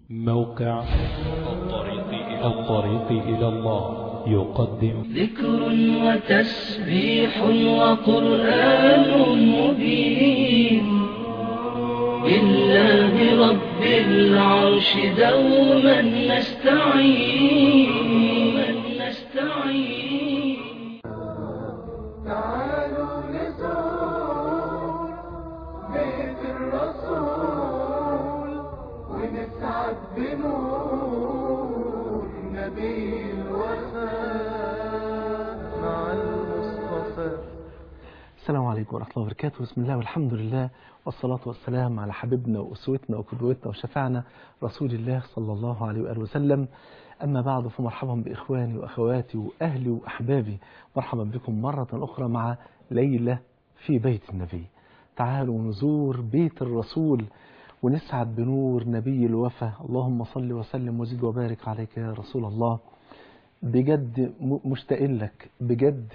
موقع الطريق إلى, الطريق إلى الله يقدم ذكر وتسبيح وقرآن مبين لله رب العرش دوما نستعين نستعين تعالوا نزور بيت الرسول ونسعد بنور نبي الوفاء مع المصطفى السلام عليكم ورحمة الله وبركاته بسم الله والحمد لله والصلاة والسلام على حبيبنا وأسوتنا وقدوتنا وشفعنا رسول الله صلى الله عليه وآله وسلم أما بعد فمرحبا بإخواني وأخواتي وأهلي وأحبابي مرحبا بكم مرة أخرى مع ليلة في بيت النبي تعالوا نزور بيت الرسول ونسعد بنور نبي الوفا اللهم صل وسلم وزد وبارك عليك يا رسول الله بجد م- مشتاقين لك بجد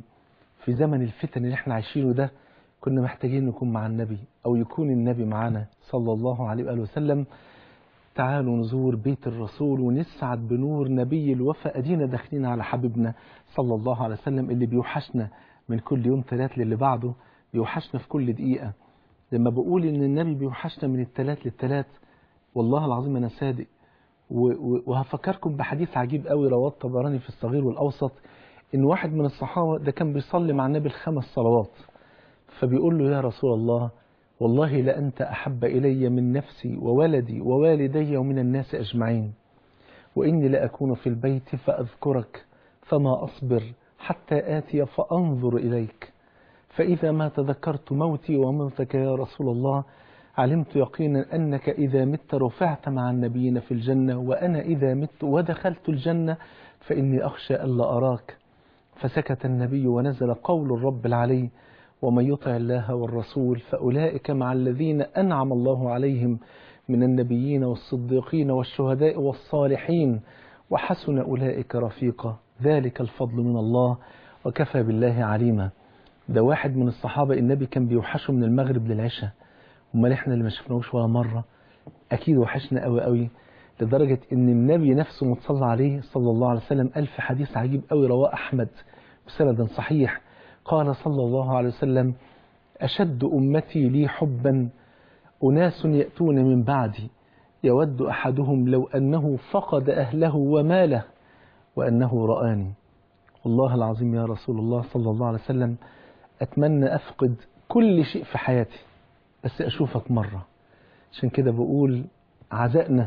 في زمن الفتن اللي احنا عايشينه ده كنا محتاجين نكون مع النبي او يكون النبي معنا صلى الله عليه وآله وسلم تعالوا نزور بيت الرسول ونسعد بنور نبي الوفا ادينا داخلين على حبيبنا صلى الله عليه وسلم اللي بيوحشنا من كل يوم ثلاث للي بعده بيوحشنا في كل دقيقة لما بقول ان النبي بيوحشنا من الثلاث للثلاث والله العظيم انا صادق و- و- وهفكركم بحديث عجيب قوي رواه الطبراني في الصغير والاوسط ان واحد من الصحابه ده كان بيصلي مع النبي الخمس صلوات فبيقول له يا رسول الله والله لأنت أحب إلي من نفسي وولدي ووالدي ومن الناس أجمعين وإني لأكون في البيت فأذكرك فما أصبر حتى آتي فأنظر إليك فإذا ما تذكرت موتي وموتك يا رسول الله علمت يقينا أنك إذا مت رفعت مع النبيين في الجنة وأنا إذا مت ودخلت الجنة فإني أخشى ألا أراك فسكت النبي ونزل قول الرب العلي ومن يطع الله والرسول فأولئك مع الذين أنعم الله عليهم من النبيين والصديقين والشهداء والصالحين وحسن أولئك رفيقا ذلك الفضل من الله وكفى بالله عليما ده واحد من الصحابة النبي كان بيوحشه من المغرب للعشاء امال احنا اللي ما شفناهوش ولا مرة أكيد وحشنا قوي قوي لدرجة ان النبي نفسه متصلى عليه صلى الله عليه وسلم قال في حديث عجيب قوي رواه أحمد بسند صحيح قال صلى الله عليه وسلم أشد أمتي لي حبا أناس يأتون من بعدي يود أحدهم لو أنه فقد أهله وماله وأنه رآني والله العظيم يا رسول الله صلى الله عليه وسلم أتمنى أفقد كل شيء في حياتي بس أشوفك مرة عشان كده بقول عزائنا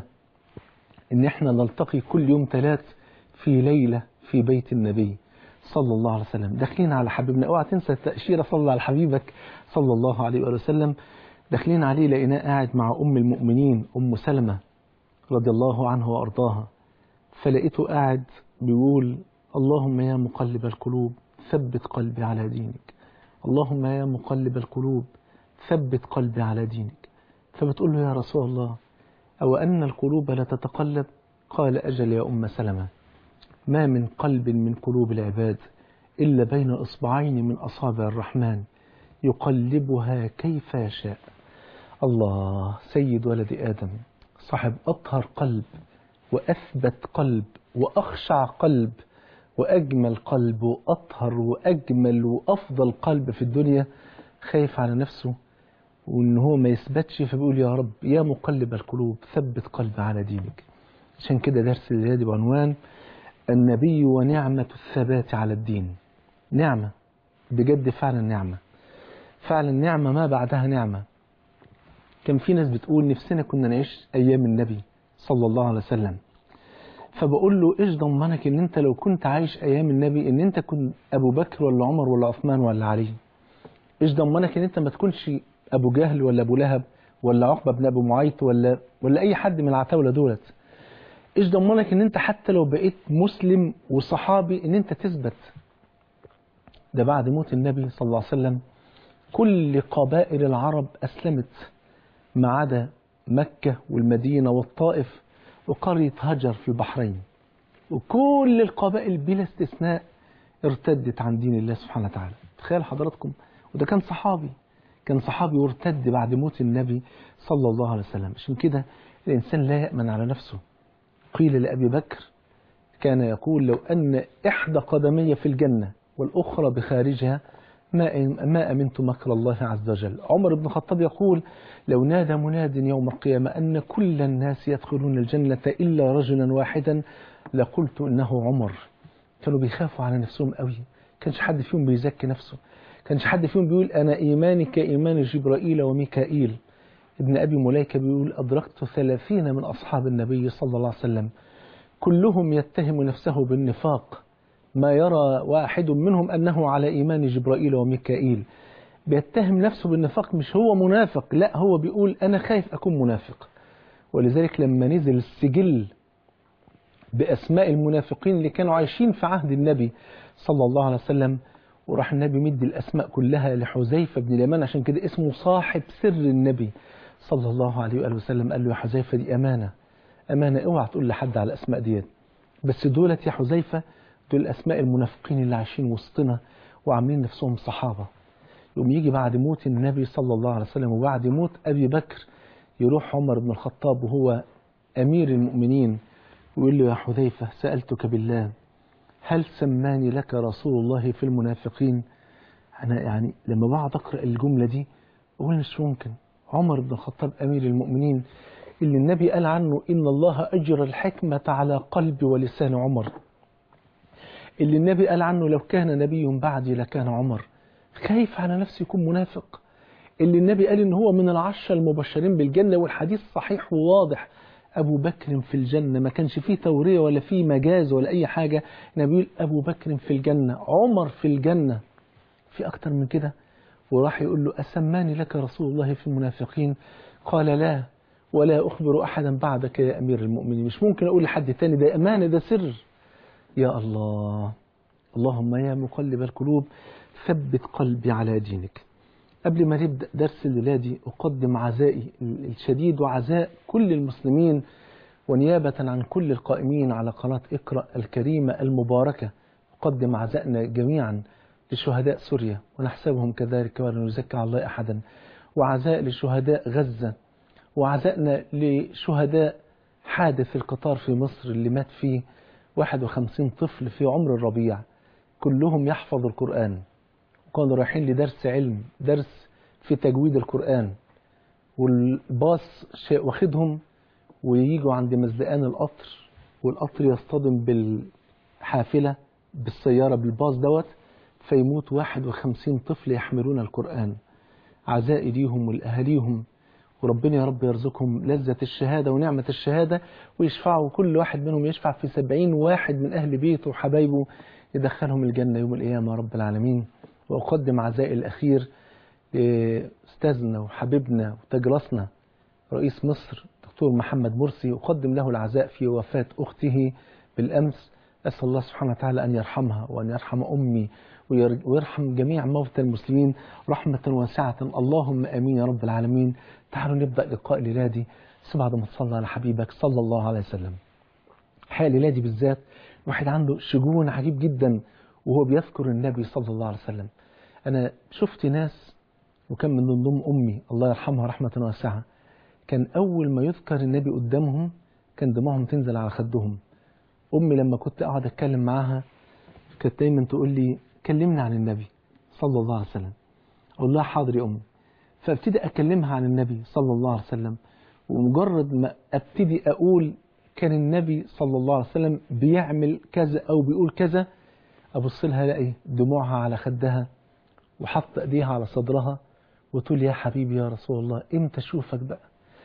إن إحنا نلتقي كل يوم ثلاث في ليلة في بيت النبي صلى الله عليه وسلم داخلين على حبيبنا اوعى تنسى التأشيرة صلى على حبيبك صلى الله عليه وآله وسلم داخلين عليه لقيناه قاعد مع أم المؤمنين أم سلمة رضي الله عنها وأرضاها فلقيته قاعد بيقول اللهم يا مقلب القلوب ثبت قلبي على دينك اللهم يا مقلب القلوب ثبت قلبي على دينك فبتقول له يا رسول الله أو أن القلوب لا تتقلب قال أجل يا أم سلمة ما من قلب من قلوب العباد إلا بين إصبعين من أصابع الرحمن يقلبها كيف يشاء الله سيد ولد آدم صاحب أطهر قلب وأثبت قلب وأخشع قلب وأجمل قلب وأطهر وأجمل وأفضل قلب في الدنيا خايف على نفسه وإن هو ما يثبتش فبيقول يا رب يا مقلب القلوب ثبت قلبي على دينك عشان كده درس الليلة بعنوان النبي ونعمة الثبات على الدين نعمة بجد فعلا نعمة فعلا نعمة ما بعدها نعمة كان في ناس بتقول نفسنا كنا نعيش أيام النبي صلى الله عليه وسلم فبقول له ايش ضمنك ان انت لو كنت عايش ايام النبي ان انت كنت ابو بكر ولا عمر ولا عثمان ولا علي ايش ضمنك ان انت ما تكونش ابو جهل ولا ابو لهب ولا عقبه بن ابو معيط ولا ولا اي حد من العتاوله دولت ايش ضمنك ان انت حتى لو بقيت مسلم وصحابي ان انت تثبت ده بعد موت النبي صلى الله عليه وسلم كل قبائل العرب اسلمت ما عدا مكة والمدينة والطائف وقرية هجر في البحرين وكل القبائل بلا استثناء ارتدت عن دين الله سبحانه وتعالى تخيل حضراتكم وده كان صحابي كان صحابي وارتد بعد موت النبي صلى الله عليه وسلم عشان كده الإنسان لا يأمن على نفسه قيل لأبي بكر كان يقول لو أن إحدى قدمي في الجنة والأخرى بخارجها ما ما أمنت مكر الله عز وجل عمر بن الخطاب يقول لو نادى مناد يوم القيامة أن كل الناس يدخلون الجنة إلا رجلا واحدا لقلت إنه عمر كانوا بيخافوا على نفسهم قوي كانش حد فيهم بيزكي نفسه كانش حد فيهم بيقول أنا إيماني كإيمان جبرائيل وميكائيل ابن أبي مليكة بيقول أدركت ثلاثين من أصحاب النبي صلى الله عليه وسلم كلهم يتهم نفسه بالنفاق ما يرى واحد منهم أنه على إيمان جبرائيل وميكائيل بيتهم نفسه بالنفاق مش هو منافق لا هو بيقول أنا خايف أكون منافق ولذلك لما نزل السجل بأسماء المنافقين اللي كانوا عايشين في عهد النبي صلى الله عليه وسلم وراح النبي مدي الأسماء كلها لحذيفة بن اليمان عشان كده اسمه صاحب سر النبي صلى الله عليه وآله وسلم قال له يا حذيفة دي أمانة أمانة اوعى تقول لحد على الأسماء ديت بس دولت يا حذيفة دول أسماء المنافقين اللي عايشين وسطنا وعاملين نفسهم صحابة يوم يجي بعد موت النبي صلى الله عليه وسلم وبعد موت أبي بكر يروح عمر بن الخطاب وهو أمير المؤمنين ويقول له يا حذيفة سألتك بالله هل سماني لك رسول الله في المنافقين أنا يعني لما بقعد أقرأ الجملة دي أقول مش ممكن عمر بن الخطاب أمير المؤمنين اللي النبي قال عنه إن الله أجرى الحكمة على قلب ولسان عمر اللي النبي قال عنه لو كان نبي بعدي لكان عمر خايف على نفسه يكون منافق اللي النبي قال إن هو من العشرة المبشرين بالجنة والحديث صحيح وواضح أبو بكر في الجنة ما كانش فيه تورية ولا فيه مجاز ولا أي حاجة النبي يقول أبو بكر في الجنة عمر في الجنة في أكتر من كده وراح يقول له أسماني لك رسول الله في المنافقين قال لا ولا أخبر أحدا بعدك يا أمير المؤمنين مش ممكن أقول لحد تاني ده أمانة ده سر يا الله اللهم يا مقلب القلوب ثبت قلبي على دينك قبل ما نبدأ درس الليلة دي أقدم عزائي الشديد وعزاء كل المسلمين ونيابة عن كل القائمين على قناة اقرأ الكريمة المباركة أقدم عزائنا جميعا لشهداء سوريا ونحسبهم كذلك ولا نزكى على الله أحدا وعزاء لشهداء غزة وعزائنا لشهداء حادث القطار في مصر اللي مات فيه 51 طفل في عمر الربيع كلهم يحفظ القرآن وكانوا رايحين لدرس علم درس في تجويد القرآن والباص واخدهم وييجوا عند مزلقان القطر والقطر يصطدم بالحافلة بالسيارة بالباص دوت فيموت 51 طفل يحملون القرآن عزائي ليهم ولأهاليهم وربنا يا رب يرزقهم لذة الشهادة ونعمة الشهادة ويشفعوا كل واحد منهم يشفع في سبعين واحد من أهل بيته وحبايبه يدخلهم الجنة يوم القيامة يا رب العالمين وأقدم عزائي الأخير لأستاذنا وحبيبنا وتجرسنا رئيس مصر دكتور محمد مرسي أقدم له العزاء في وفاة أخته بالأمس أسأل الله سبحانه وتعالى أن يرحمها وأن يرحم أمي ويرحم جميع موتى المسلمين رحمة واسعة اللهم أمين يا رب العالمين تعالوا نبدأ لقاء الليلة دي بس بعد ما تصلى على حبيبك صلى الله عليه وسلم الحقيقة الليلة دي بالذات الواحد عنده شجون عجيب جدا وهو بيذكر النبي صلى الله عليه وسلم أنا شفت ناس وكان من ضمنهم أمي الله يرحمها رحمة واسعة كان أول ما يذكر النبي قدامهم كان دموعهم تنزل على خدهم أمي لما كنت أقعد أتكلم معاها كانت دايما تقول لي كلمنا عن النبي صلى الله عليه وسلم أقول لها حاضر يا أمي فابتدي أكلمها عن النبي صلى الله عليه وسلم ومجرد ما أبتدي أقول كان النبي صلى الله عليه وسلم بيعمل كذا أو بيقول كذا أبص لها ألاقي دموعها على خدها وحط أيديها على صدرها وتقول يا حبيبي يا رسول الله إمتى أشوفك بقى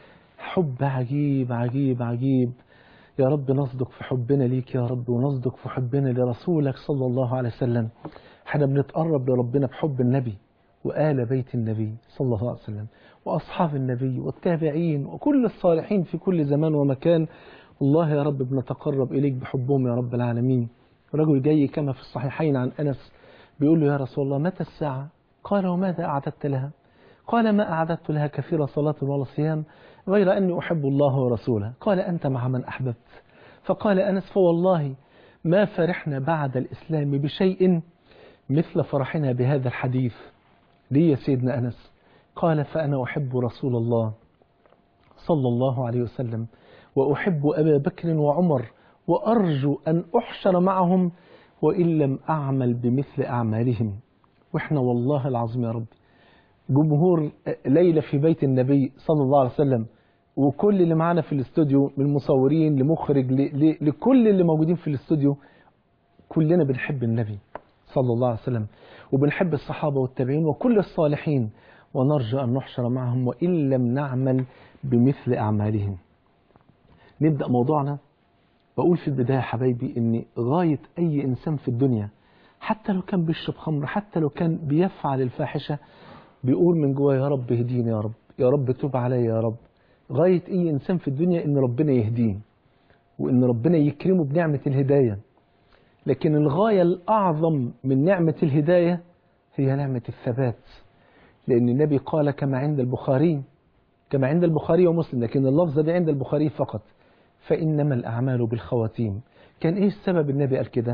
حب عجيب عجيب عجيب يا رب نصدق في حبنا ليك يا رب ونصدق في حبنا لرسولك صلى الله عليه وسلم احنا بنتقرب لربنا بحب النبي وآل بيت النبي صلى الله عليه وسلم وأصحاب النبي والتابعين وكل الصالحين في كل زمان ومكان والله يا رب بنتقرب إليك بحبهم يا رب العالمين رجل جاي كما في الصحيحين عن أنس بيقول له يا رسول الله متى الساعة قال وماذا أعددت لها قال ما أعددت لها كثير صلاة ولا صيام غير أني أحب الله ورسوله قال أنت مع من أحببت فقال أنس فوالله ما فرحنا بعد الإسلام بشيء مثل فرحنا بهذا الحديث ليه يا سيدنا أنس قال فأنا أحب رسول الله صلى الله عليه وسلم وأحب أبا بكر وعمر وأرجو أن أحشر معهم وإن لم أعمل بمثل أعمالهم وإحنا والله العظيم يا رب جمهور ليلة في بيت النبي صلى الله عليه وسلم وكل اللي معانا في الاستوديو من مصورين لمخرج ل- ل- لكل اللي موجودين في الاستوديو كلنا بنحب النبي صلى الله عليه وسلم وبنحب الصحابة والتابعين وكل الصالحين ونرجو أن نحشر معهم وإن لم نعمل بمثل أعمالهم نبدأ موضوعنا بقول في البداية يا حبايبي إن غاية أي إنسان في الدنيا حتى لو كان بيشرب خمر حتى لو كان بيفعل الفاحشة بيقول من جواه يا رب اهديني يا رب يا رب تب عليا يا رب غاية أي إنسان في الدنيا إن ربنا يهديه وإن ربنا يكرمه بنعمة الهداية لكن الغاية الأعظم من نعمة الهداية هي نعمة الثبات لأن النبي قال كما عند البخاري كما عند البخاري ومسلم لكن اللفظ ده عند البخاري فقط فإنما الأعمال بالخواتيم كان إيه السبب النبي قال كده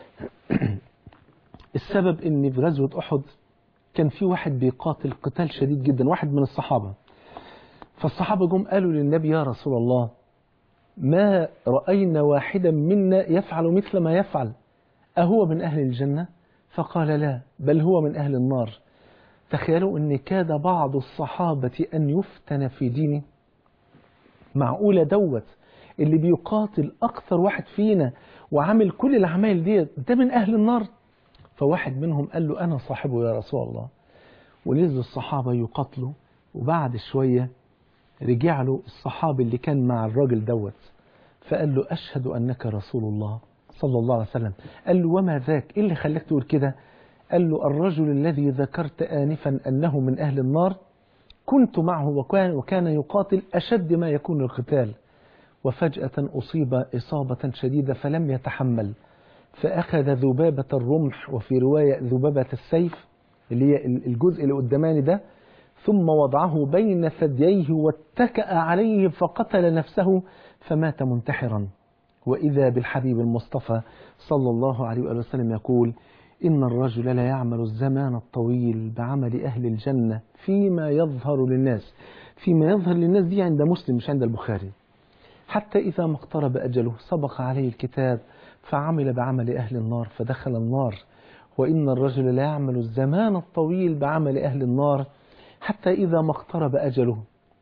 السبب إن في غزوة أحد كان في واحد بيقاتل قتال شديد جدا واحد من الصحابة فالصحابة جم قالوا للنبي يا رسول الله ما رأينا واحدا منا يفعل مثل ما يفعل أهو من أهل الجنة فقال لا بل هو من أهل النار تخيلوا أن كاد بعض الصحابة أن يفتن في دينه معقولة دوت اللي بيقاتل أكثر واحد فينا وعامل كل الأعمال دي ده من أهل النار فواحد منهم قال له أنا صاحبه يا رسول الله ونزلوا الصحابة يقاتلوا وبعد شوية رجع له الصحابي اللي كان مع الراجل دوت فقال له أشهد أنك رسول الله صلى الله عليه وسلم قال له وما ذاك إيه اللي خلاك تقول كده قال له الرجل الذي ذكرت آنفا أنه من أهل النار كنت معه وكان, وكان يقاتل أشد ما يكون القتال وفجأة أصيب إصابة شديدة فلم يتحمل فأخذ ذبابة الرمح وفي رواية ذبابة السيف اللي هي الجزء اللي قداماني ده ثم وضعه بين ثدييه واتكأ عليه فقتل نفسه فمات منتحرا وإذا بالحبيب المصطفى صلى الله عليه وآله وسلم يقول إن الرجل لا يعمل الزمان الطويل بعمل أهل الجنة فيما يظهر للناس فيما يظهر للناس دي عند مسلم مش عند البخاري حتى إذا ما اقترب أجله سبق عليه الكتاب فعمل بعمل أهل النار فدخل النار وإن الرجل لا يعمل الزمان الطويل بعمل أهل النار حتى إذا ما اقترب أجله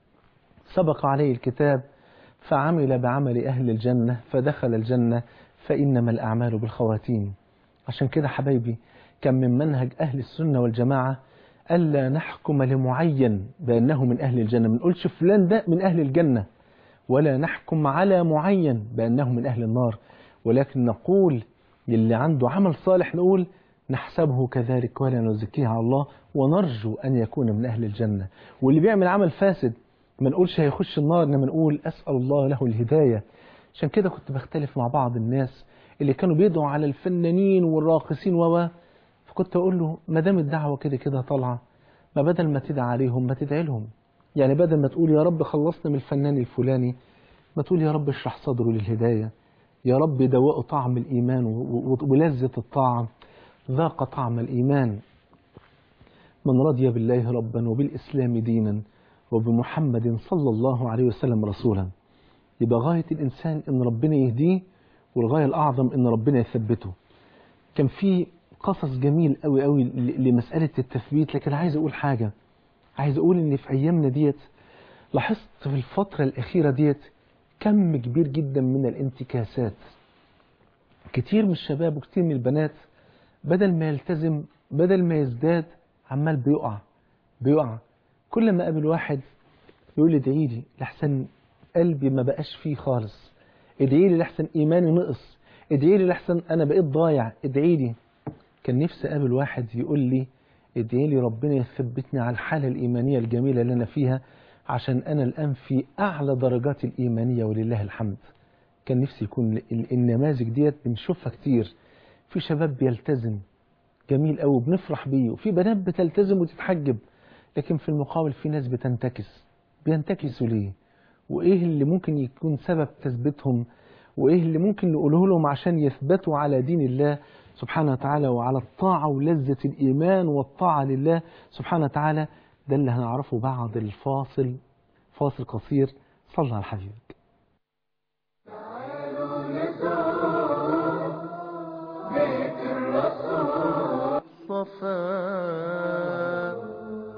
سبق عليه الكتاب فعمل بعمل أهل الجنة فدخل الجنة فإنما الأعمال بالخواتيم عشان كده حبايبي كان من منهج أهل السنة والجماعة ألا نحكم لمعين بأنه من أهل الجنة ما نقولش فلان ده من أهل الجنة ولا نحكم على معين بأنه من أهل النار ولكن نقول للي عنده عمل صالح نقول نحسبه كذلك ولا نزكيه على الله ونرجو أن يكون من أهل الجنة واللي بيعمل عمل فاسد ما نقولش هيخش النار إنما نقول أسأل الله له الهداية عشان كده كنت بختلف مع بعض الناس اللي كانوا بيدعوا على الفنانين والراقصين و فكنت أقول له ما دام الدعوة كده كده طالعة ما بدل ما تدعى عليهم ما تدعي لهم يعني بدل ما تقول يا رب خلصنا من الفنان الفلاني ما تقول يا رب اشرح صدره للهداية يا رب دوقه طعم الإيمان ولذة الطاعة ذاق طعم الإيمان من رضي بالله ربا وبالإسلام دينا وبمحمد صلى الله عليه وسلم رسولا يبقى غاية الإنسان إن ربنا يهديه والغاية الأعظم إن ربنا يثبته كان في قصص جميل قوي قوي لمسألة التثبيت لكن عايز أقول حاجة عايز أقول إن في أيامنا ديت لاحظت في الفترة الأخيرة ديت كم كبير جدا من الانتكاسات كتير من الشباب وكتير من البنات بدل ما يلتزم بدل ما يزداد عمال بيقع بيقع كل ما قابل واحد يقول لي ادعي لي لحسن قلبي ما بقاش فيه خالص ادعي لي لحسن ايماني نقص ادعي لي لحسن انا بقيت ضايع ادعي لي كان نفسي اقابل واحد يقول لي ادعي لي ربنا يثبتني على الحالة الإيمانية الجميلة اللي أنا فيها عشان أنا الآن في أعلى درجات الإيمانية ولله الحمد كان نفسي يكون النماذج ديت بنشوفها كتير في شباب بيلتزم جميل قوي بنفرح بيه وفي بنات بتلتزم وتتحجب لكن في المقابل في ناس بتنتكس بينتكسوا ليه وإيه اللي ممكن يكون سبب تثبيتهم وإيه اللي ممكن نقوله لهم عشان يثبتوا على دين الله سبحانه وتعالى وعلى الطاعة ولذة الإيمان والطاعة لله سبحانه وتعالى ده اللي هنعرفه بعد الفاصل فاصل قصير صلى على حبيبك بيت الرسول صفاء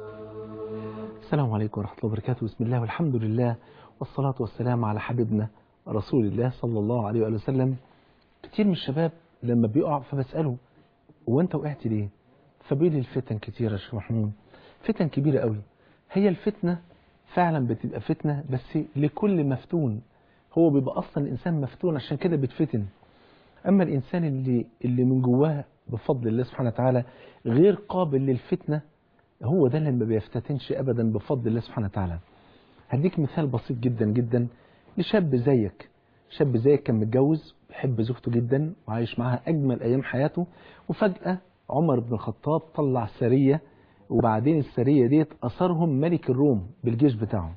السلام عليكم ورحمة الله وبركاته بسم الله والحمد لله والصلاة والسلام على حبيبنا رسول الله صلى الله عليه وآله وسلم كتير من الشباب لما بيقع فبسأله هو أنت وقعت ليه فبيقول لي الفتن كتيرة يا شيخ محمود فتن كبيرة قوي هي الفتنة فعلا بتبقى فتنة بس لكل مفتون هو بيبقى أصلا الإنسان مفتون عشان كده بيتفتن أما الإنسان اللي, اللي من جواه بفضل الله سبحانه وتعالى غير قابل للفتنة هو ده اللي ما بيفتتنش أبدا بفضل الله سبحانه وتعالى هديك مثال بسيط جدا جدا لشاب زيك شاب زيك كان متجوز بيحب زوجته جدا وعايش معاها أجمل أيام حياته وفجأة عمر بن الخطاب طلع سرية وبعدين السرية ديت أثرهم ملك الروم بالجيش بتاعه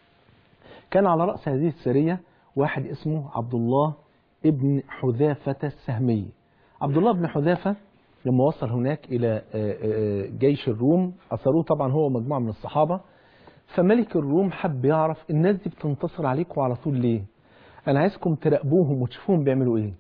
كان على رأس هذه السرية واحد اسمه عبد الله ابن حذافة السهمي عبد الله بن حذافة لما وصل هناك إلى جيش الروم أثروه طبعا هو مجموعة من الصحابة فملك الروم حب يعرف الناس دي بتنتصر عليكم على طول ليه أنا عايزكم تراقبوهم وتشوفوهم بيعملوا إيه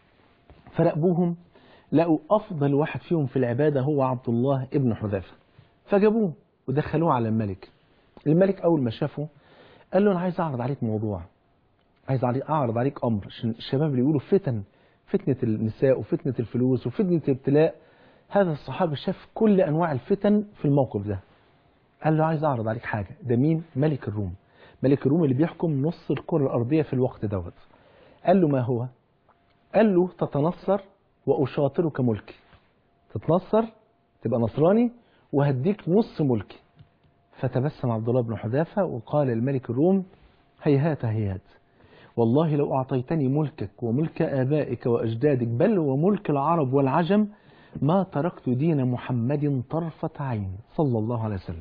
فراقبوهم لقوا أفضل واحد فيهم في العبادة هو عبد الله ابن حذافة فجابوه ودخلوه على الملك الملك أول ما شافه قال له أنا عايز أعرض عليك موضوع عايز أعرض عليك أمر عشان الشباب اللي يقولوا فتن فتنة النساء وفتنة الفلوس وفتنة الابتلاء هذا الصحابي شاف كل أنواع الفتن في الموقف ده قال له عايز أعرض عليك حاجة ده مين ملك الروم ملك الروم اللي بيحكم نص الكرة الأرضية في الوقت دوت قال له ما هو قال له تتنصر وأشاطرك ملكي تتنصر تبقى نصراني وهديك نص ملكي فتبسم عبد الله بن حذافة وقال الملك الروم هيهات هيهات والله لو أعطيتني ملكك وملك آبائك وأجدادك بل وملك العرب والعجم ما تركت دين محمد طرفة عين صلى الله عليه وسلم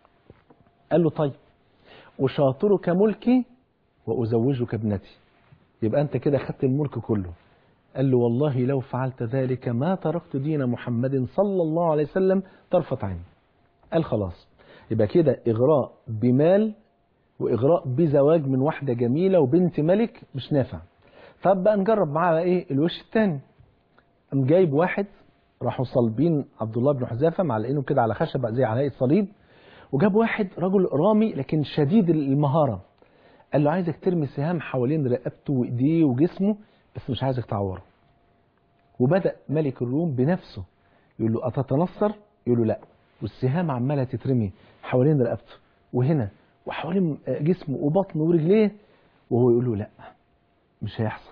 قال له طيب أشاطرك ملكي وأزوجك ابنتي يبقى أنت كده خدت الملك كله قال له والله لو فعلت ذلك ما تركت دين محمد صلى الله عليه وسلم طرفة عين قال خلاص يبقى كده إغراء بمال وإغراء بزواج من واحدة جميلة وبنت ملك مش نافع طب بقى نجرب معاه بقى إيه الوش التاني قام جايب واحد راحوا صلبين عبد الله بن حذافة معلقينه كده على خشبة زي على صليب وجاب واحد رجل رامي لكن شديد المهارة قال له عايزك ترمي سهام حوالين رقبته وإيديه وجسمه بس مش عايزك تعوره وبدأ ملك الروم بنفسه يقول له أتتنصر يقول له لا والسهام عمالة تترمي حوالين رقبته وهنا وحوالين جسمه وبطنه ورجليه وهو يقول له لا مش هيحصل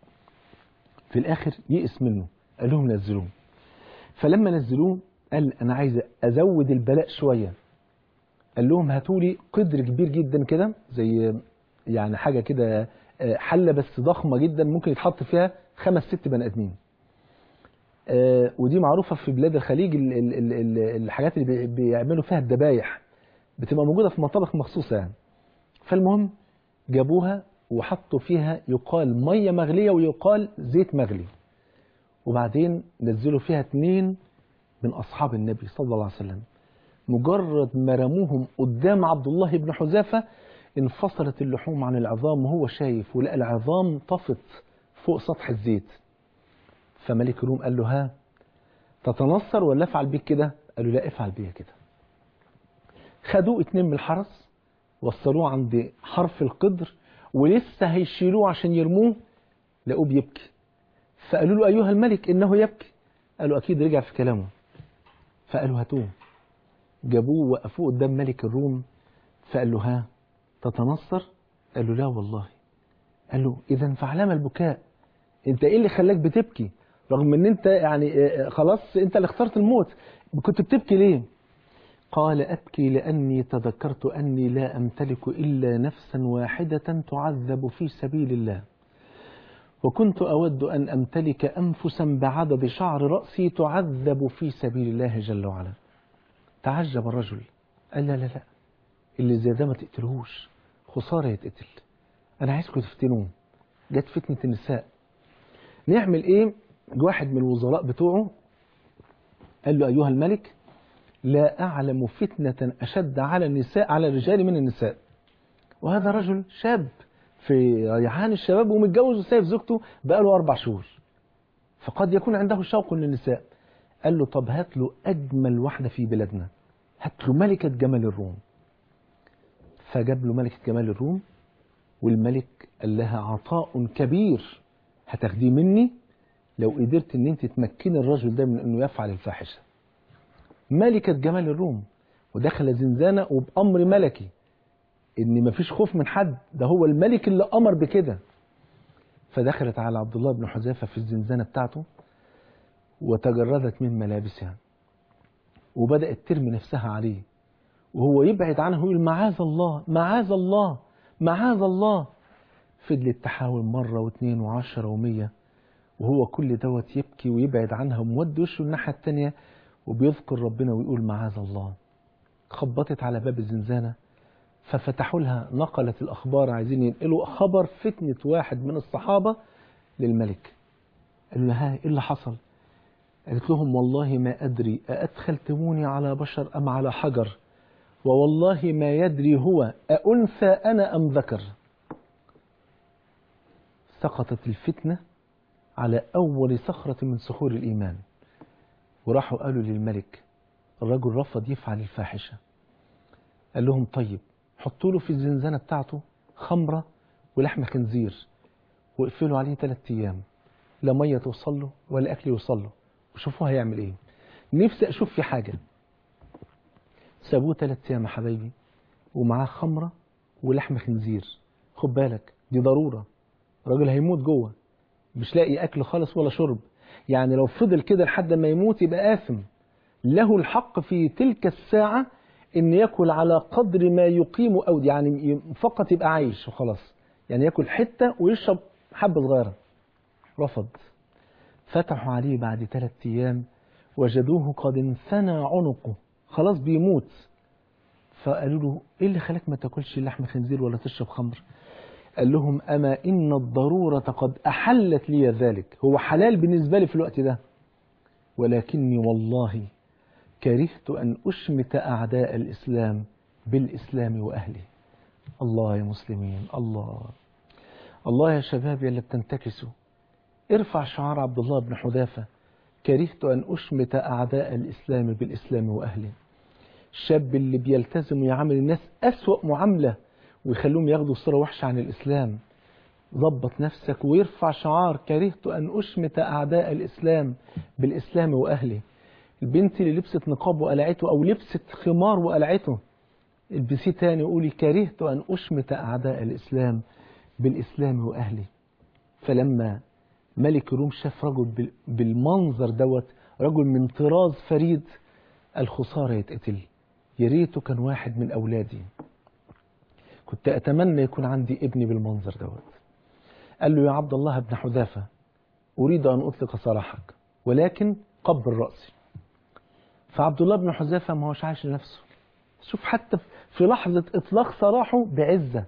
في الآخر يئس منه قال لهم نزلوه فلما نزلوه قال أنا عايز أزود البلاء شوية قال لهم هاتوا لي قدر كبير جدا كده زي يعني حاجة كده حلة بس ضخمة جدا ممكن يتحط فيها خمس ست بني آدمين ودي معروفة في بلاد الخليج ال ال ال ال الحاجات اللي بيعملوا فيها الذبايح بتبقى موجودة في مطابخ مخصوصة يعني فالمهم جابوها وحطوا فيها يقال مية مغلية ويقال زيت مغلي وبعدين نزلوا فيها اثنين من أصحاب النبي صلى الله عليه وسلم مجرد ما رموهم قدام عبد الله بن حذافة انفصلت اللحوم عن العظام وهو شايف ولقى العظام طفت فوق سطح الزيت فملك الروم قال له ها تتنصر ولا افعل بيك كده قال له لا افعل بيا كده خدوه اتنين من الحرس وصلوه عند حرف القدر ولسه هيشيلوه عشان يرموه لقوه بيبكي فقالوا له أيها الملك إنه يبكي قالوا أكيد رجع في كلامه فقالوا هاتوه جابوه وقفوه قدام ملك الروم فقال له ها تتنصر قال له لا والله قال له إذا فعلام البكاء أنت إيه اللي خلاك بتبكي رغم أن أنت يعني خلاص أنت اللي اخترت الموت كنت بتبكي ليه قال أبكي لأني تذكرت أني لا أمتلك إلا نفسا واحدة تعذب في سبيل الله وكنت أود أن أمتلك أنفسا بعدد شعر رأسي تعذب في سبيل الله جل وعلا تعجب الرجل قال لا لا لا اللي زي ده ما تقتلهوش خسارة يتقتل أنا عايزكم تفتنوه جت فتنة النساء نعمل إيه واحد من الوزراء بتوعه قال له أيها الملك لا أعلم فتنة أشد على النساء على الرجال من النساء وهذا رجل شاب في ريعان الشباب ومتجوز وسايب زوجته بقاله أربع شهور فقد يكون عنده شوق للنساء قال له طب هات له أجمل واحدة في بلادنا هات له ملكة جمال الروم فجاب له ملكة جمال الروم والملك قال لها عطاء كبير هتاخديه مني لو قدرت ان انت تمكني الرجل ده من انه يفعل الفاحشه ملكة جمال الروم ودخل زنزانة وبأمر ملكي ان مفيش خوف من حد ده هو الملك اللي امر بكده فدخلت على عبد الله بن حذافة في الزنزانة بتاعته وتجردت من ملابسها وبدأت ترمي نفسها عليه وهو يبعد عنه يقول معاذ الله معاذ الله معاذ الله فضلت تحاول مرة واثنين وعشرة ومية وهو كل دوت يبكي ويبعد عنها ومود وشه الناحية التانية وبيذكر ربنا ويقول معاذ الله خبطت على باب الزنزانة ففتحوا لها نقلت الأخبار عايزين ينقلوا خبر فتنة واحد من الصحابة للملك قالوا لها إيه اللي حصل قالت لهم والله ما أدري أأدخلتموني على بشر أم على حجر ووالله ما يدري هو أأنثى أنا أم ذكر سقطت الفتنة على أول صخرة من صخور الإيمان وراحوا قالوا للملك الرجل رفض يفعل الفاحشة قال لهم طيب حطوا له في الزنزانة بتاعته خمرة ولحم خنزير واقفلوا عليه ثلاثة أيام لا مية توصل له ولا أكل يوصل له وشوفوا هيعمل إيه نفسي أشوف في حاجة سابوه ثلاثة أيام يا حبايبي ومعاه خمرة ولحم خنزير خد بالك دي ضرورة الراجل هيموت جوه مش لاقي أكل خالص ولا شرب يعني لو فضل كده لحد ما يموت يبقى آثم له الحق في تلك الساعة ان ياكل على قدر ما يقيم او يعني فقط يبقى عايش وخلاص يعني ياكل حتة ويشرب حبة صغيرة رفض فتحوا عليه بعد ثلاثة ايام وجدوه قد انثنى عنقه خلاص بيموت فقالوا له ايه اللي خلاك ما تاكلش لحم خنزير ولا تشرب خمر قال لهم اما ان الضرورة قد احلت لي ذلك هو حلال بالنسبة لي في الوقت ده ولكني والله كرهت أن أشمت أعداء الإسلام بالإسلام وأهله الله يا مسلمين الله الله يا شباب يا اللي بتنتكسوا ارفع شعار عبد الله بن حذافة كرهت أن أشمت أعداء الإسلام بالإسلام وأهله الشاب اللي بيلتزم يعامل الناس أسوأ معاملة ويخلوهم ياخدوا صورة وحشة عن الإسلام ضبط نفسك ويرفع شعار كرهت أن أشمت أعداء الإسلام بالإسلام وأهله البنت اللي لبست نقاب وقلعته أو لبست خمار وقلعته البسيه تاني قولي كرهت أن أشمت أعداء الإسلام بالإسلام وأهله فلما ملك الروم شاف رجل بالمنظر دوت رجل من طراز فريد الخسارة يتقتل يا ريته كان واحد من أولادي كنت أتمنى يكون عندي ابني بالمنظر دوت قال له يا عبد الله بن حذافة أريد أن أطلق سراحك ولكن قبل رأسي فعبد الله بن حذافة ما هوش عايش لنفسه شوف حتى في لحظة إطلاق سراحه بعزة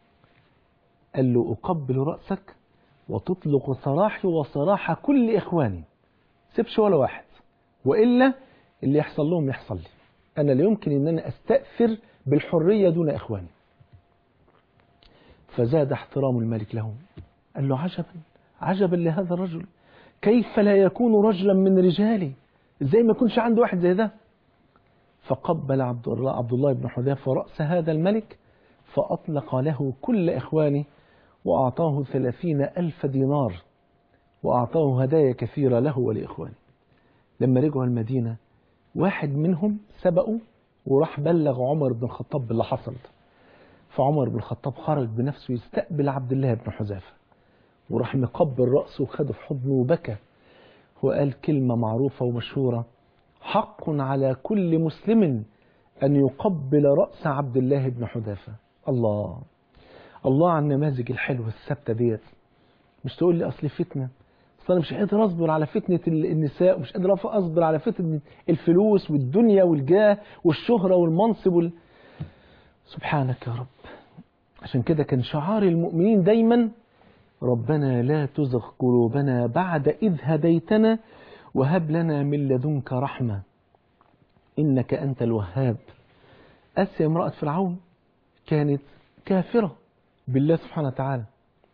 قال له أقبل رأسك وتطلق سراحي وسراح كل إخواني سيبش ولا واحد وإلا اللي يحصل لهم يحصل لي أنا لا يمكن أن أنا أستأثر بالحرية دون إخواني فزاد احترام الملك لهم قال له عجبا عجبا لهذا الرجل كيف لا يكون رجلا من رجالي ازاي ما يكونش عنده واحد زي ده فقبل عبد الله عبد الله بن حذافه راس هذا الملك فاطلق له كل اخوانه واعطاه ثلاثين الف دينار واعطاه هدايا كثيره له ولاخوانه لما رجعوا المدينه واحد منهم سبقه وراح بلغ عمر بن الخطاب باللي حصل فعمر بن الخطاب خرج بنفسه يستقبل عبد الله بن حذافه وراح مقبل راسه وخده في حضنه وبكى وقال كلمة معروفة ومشهورة حق على كل مسلم أن يقبل رأس عبد الله بن حذافة الله الله عن النماذج الحلوة الثابتة ديت مش تقول لي أصل فتنة أصل أنا مش قادر أصبر على فتنة النساء ومش قادر أصبر على فتنة الفلوس والدنيا والجاه والشهرة والمنصب وال... سبحانك يا رب عشان كده كان شعار المؤمنين دايما ربنا لا تزغ قلوبنا بعد إذ هديتنا وهب لنا من لدنك رحمة إنك أنت الوهاب أسيا امرأة فرعون كانت كافرة بالله سبحانه وتعالى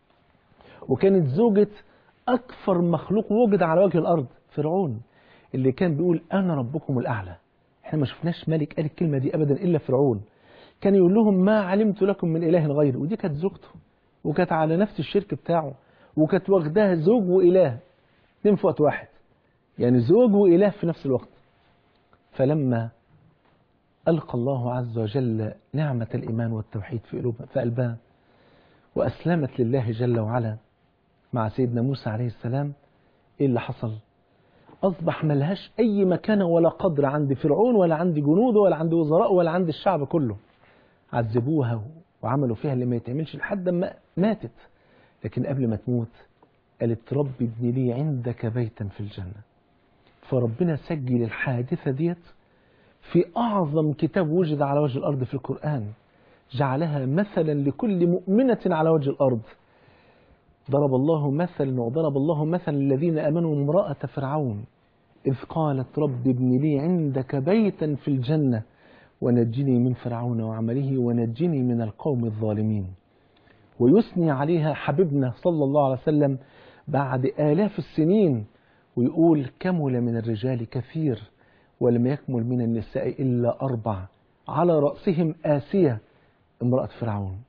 وكانت زوجة أكثر مخلوق وجد على وجه الأرض فرعون اللي كان بيقول أنا ربكم الأعلى احنا ما شفناش ملك قال الكلمة دي أبدا إلا فرعون كان يقول لهم ما علمت لكم من إله غيري ودي كانت زوجته وكانت على نفس الشرك بتاعه وكانت واخداها زوج وإله اتنين في وقت واحد يعني زوج وإله في نفس الوقت فلما ألقى الله عز وجل نعمة الإيمان والتوحيد في قلوبها في قلبها وأسلمت لله جل وعلا مع سيدنا موسى عليه السلام إيه اللي حصل أصبح ملهاش أي مكانة ولا قدر عند فرعون ولا عند جنوده ولا عند وزراء ولا عند الشعب كله عذبوها وعملوا فيها اللي ما يتعملش لحد ما ماتت لكن قبل ما تموت قالت رب ابن لي عندك بيتا في الجنة فربنا سجل الحادثة ديت في أعظم كتاب وجد على وجه الأرض في القرآن جعلها مثلا لكل مؤمنة على وجه الأرض ضرب الله مثلا وضرب الله مثلا الذين امنوا امراه فرعون اذ قالت رب ابن لي عندك بيتا في الجنه ونجني من فرعون وعمله ونجني من القوم الظالمين ويثني عليها حبيبنا صلى الله عليه وسلم بعد آلاف السنين ويقول كمل من الرجال كثير ولم يكمل من النساء إلا أربع على رأسهم آسية امرأة فرعون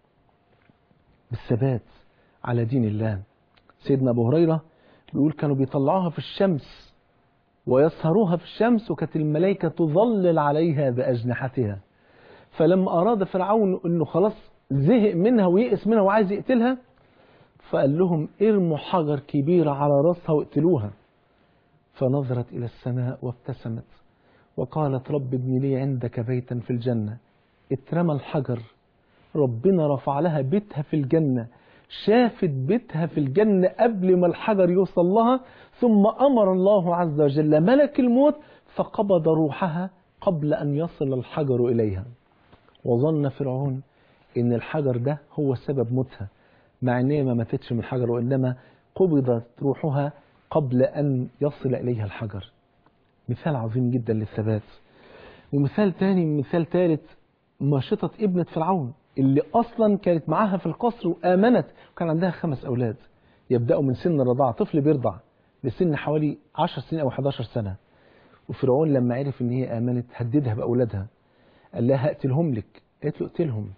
بالثبات على دين الله سيدنا أبو هريرة بيقول كانوا بيطلعوها في الشمس ويسهروها في الشمس وكانت الملائكة تظلل عليها بأجنحتها فلما أراد فرعون أنه خلاص زهق منها ويئس منها وعايز يقتلها فقال لهم ارموا حجر كبير على رأسها واقتلوها فنظرت إلى السماء وابتسمت وقالت رب ابن لي عندك بيتا في الجنة اترمى الحجر ربنا رفع لها بيتها في الجنة شافت بيتها في الجنة قبل ما الحجر يوصل لها ثم أمر الله عز وجل ملك الموت فقبض روحها قبل أن يصل الحجر إليها وظن فرعون إن الحجر ده هو سبب موتها مع إن هي ما ماتتش من الحجر وإنما قبضت روحها قبل أن يصل إليها الحجر مثال عظيم جدا للثبات ومثال تاني مثال ثالث ماشطة ابنة فرعون اللي أصلا كانت معاها في القصر وآمنت وكان عندها خمس أولاد يبدأوا من سن الرضاعة طفل بيرضع لسن حوالي 10 سنين أو 11 سنة وفرعون لما عرف إن هي آمنت هددها بأولادها قال لها هقتلهم لك قالت له اقتلهم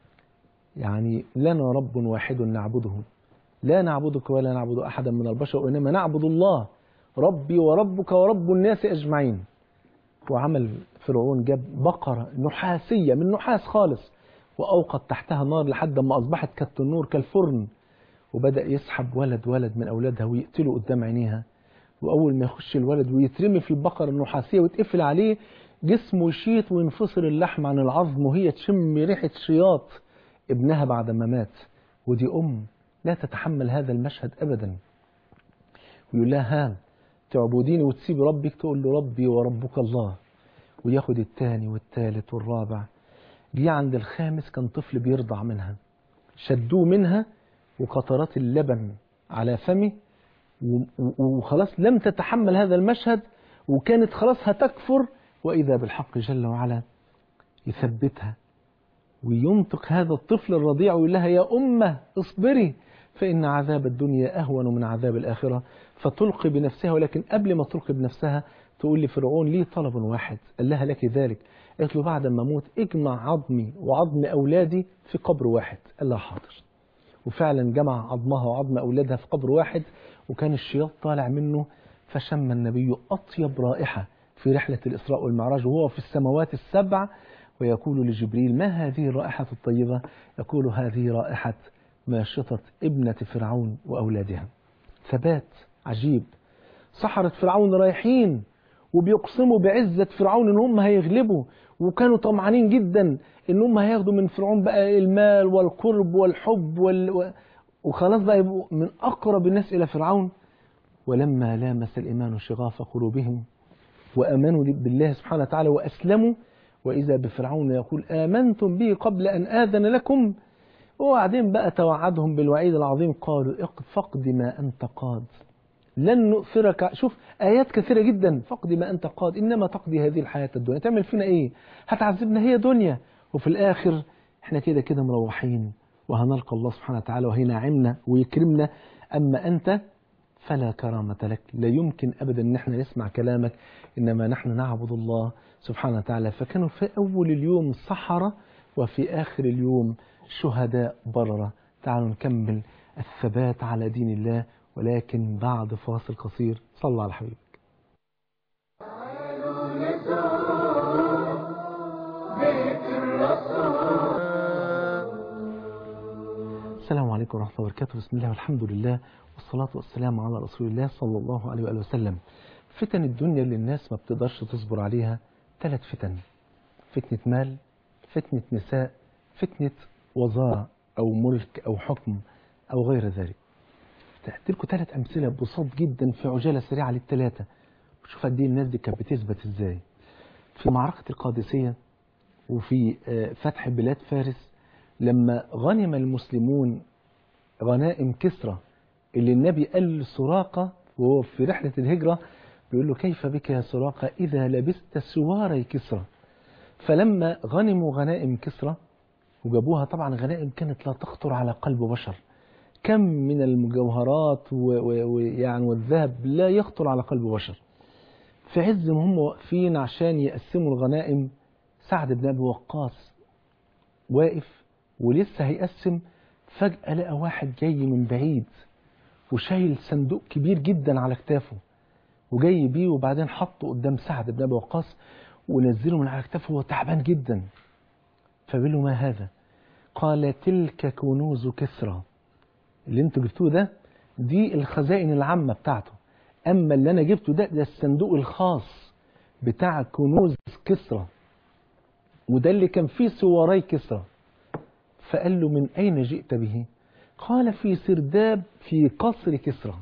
يعني لنا رب واحد نعبده لا نعبدك ولا نعبد أحدا من البشر وإنما نعبد الله ربي وربك ورب الناس أجمعين وعمل فرعون جاب بقرة نحاسية من نحاس خالص وأوقد تحتها نار لحد ما أصبحت كالتنور كالفرن وبدأ يسحب ولد ولد من أولادها ويقتله قدام عينيها وأول ما يخش الولد ويترمي في البقرة النحاسية ويتقفل عليه جسمه يشيط وينفصل اللحم عن العظم وهي تشم ريحة شياط ابنها بعد ما مات ودي أم لا تتحمل هذا المشهد أبدا ويقول لها ها تعبديني وتسيب ربك تقول له ربي وربك الله وياخد الثاني والثالث والرابع جه عند الخامس كان طفل بيرضع منها شدوه منها وقطرات اللبن على فمه وخلاص لم تتحمل هذا المشهد وكانت خلاص هتكفر وإذا بالحق جل وعلا يثبتها وينطق هذا الطفل الرضيع ويقول لها يا أمة اصبري فإن عذاب الدنيا أهون من عذاب الآخرة فتلقي بنفسها ولكن قبل ما تلقي بنفسها تقول لفرعون لي طلب واحد قال لها لك ذلك قالت له بعد ما اموت اجمع عظمي وعظم أولادي في قبر واحد قال لها حاضر وفعلا جمع عظمها وعظم أولادها في قبر واحد وكان الشياط طالع منه فشم النبي أطيب رائحة في رحلة الإسراء والمعراج وهو في السماوات السبع ويقول لجبريل ما هذه الرائحة الطيبة يقول هذه رائحة ماشطة ابنة فرعون وأولادها ثبات عجيب سحرة فرعون رايحين وبيقسموا بعزة فرعون ان هم هيغلبوا وكانوا طمعانين جدا ان هم هياخدوا من فرعون بقى المال والقرب والحب وال... وخلاص بقى يبقوا من اقرب الناس الى فرعون ولما لامس الايمان شغاف قلوبهم وامنوا بالله سبحانه وتعالى واسلموا واذا بفرعون يقول امنتم به قبل ان اذن لكم وبعدين بقى توعدهم بالوعيد العظيم قالوا فقد ما انت قاد لن نؤثرك شوف آيات كثيرة جدا فقد ما أنت قاد إنما تقضي هذه الحياة الدنيا تعمل فينا إيه هتعذبنا هي دنيا وفي الآخر احنا كده كده مروحين وهنلقى الله سبحانه وتعالى وهينعمنا ويكرمنا أما أنت فلا كرامة لك لا يمكن أبدا أن احنا نسمع كلامك إنما نحن نعبد الله سبحانه وتعالى فكانوا في أول اليوم سحرة وفي آخر اليوم شهداء بررة تعالوا نكمل الثبات على دين الله ولكن بعد فاصل قصير صلى على حبيبك السلام عليكم ورحمة الله وبركاته بسم الله والحمد لله والصلاة والسلام على رسول الله صلى الله عليه وآله وسلم فتن الدنيا اللي الناس ما بتقدرش تصبر عليها ثلاث فتن فتنة مال فتنة نساء فتنة وزارة أو ملك أو حكم أو غير ذلك تحت لكم ثلاث أمثلة بساط جدا في عجالة سريعة للثلاثة وشوف قد ايه الناس دي كانت بتثبت ازاي في معركة القادسية وفي آه، فتح بلاد فارس لما غنم المسلمون غنائم كسرى اللي النبي قال لسراقة وهو في رحلة الهجرة بيقول له كيف بك يا سراقة إذا لبست سواري كسرى فلما غنموا غنائم كسرى وجابوها طبعا غنائم كانت لا تخطر على قلب بشر كم من المجوهرات و- و- ويعني والذهب لا يخطر على قلب بشر في عز ما هم واقفين عشان يقسموا الغنائم سعد بن ابي وقاص واقف ولسه هيقسم فجأة لقى واحد جاي من بعيد وشايل صندوق كبير جدا على كتافه وجاي بيه وبعدين حطه قدام سعد بن ابي وقاص ونزله من على كتافه وهو تعبان جدا فبيقول له ما هذا؟ قال تلك كنوز كسرى اللي انتوا جبتوه ده دي الخزائن العامة بتاعته أما اللي أنا جبته ده ده الصندوق الخاص بتاع كنوز كسرى وده اللي كان فيه سواري كسرى فقال له من أين جئت به قال في سرداب في قصر كسرى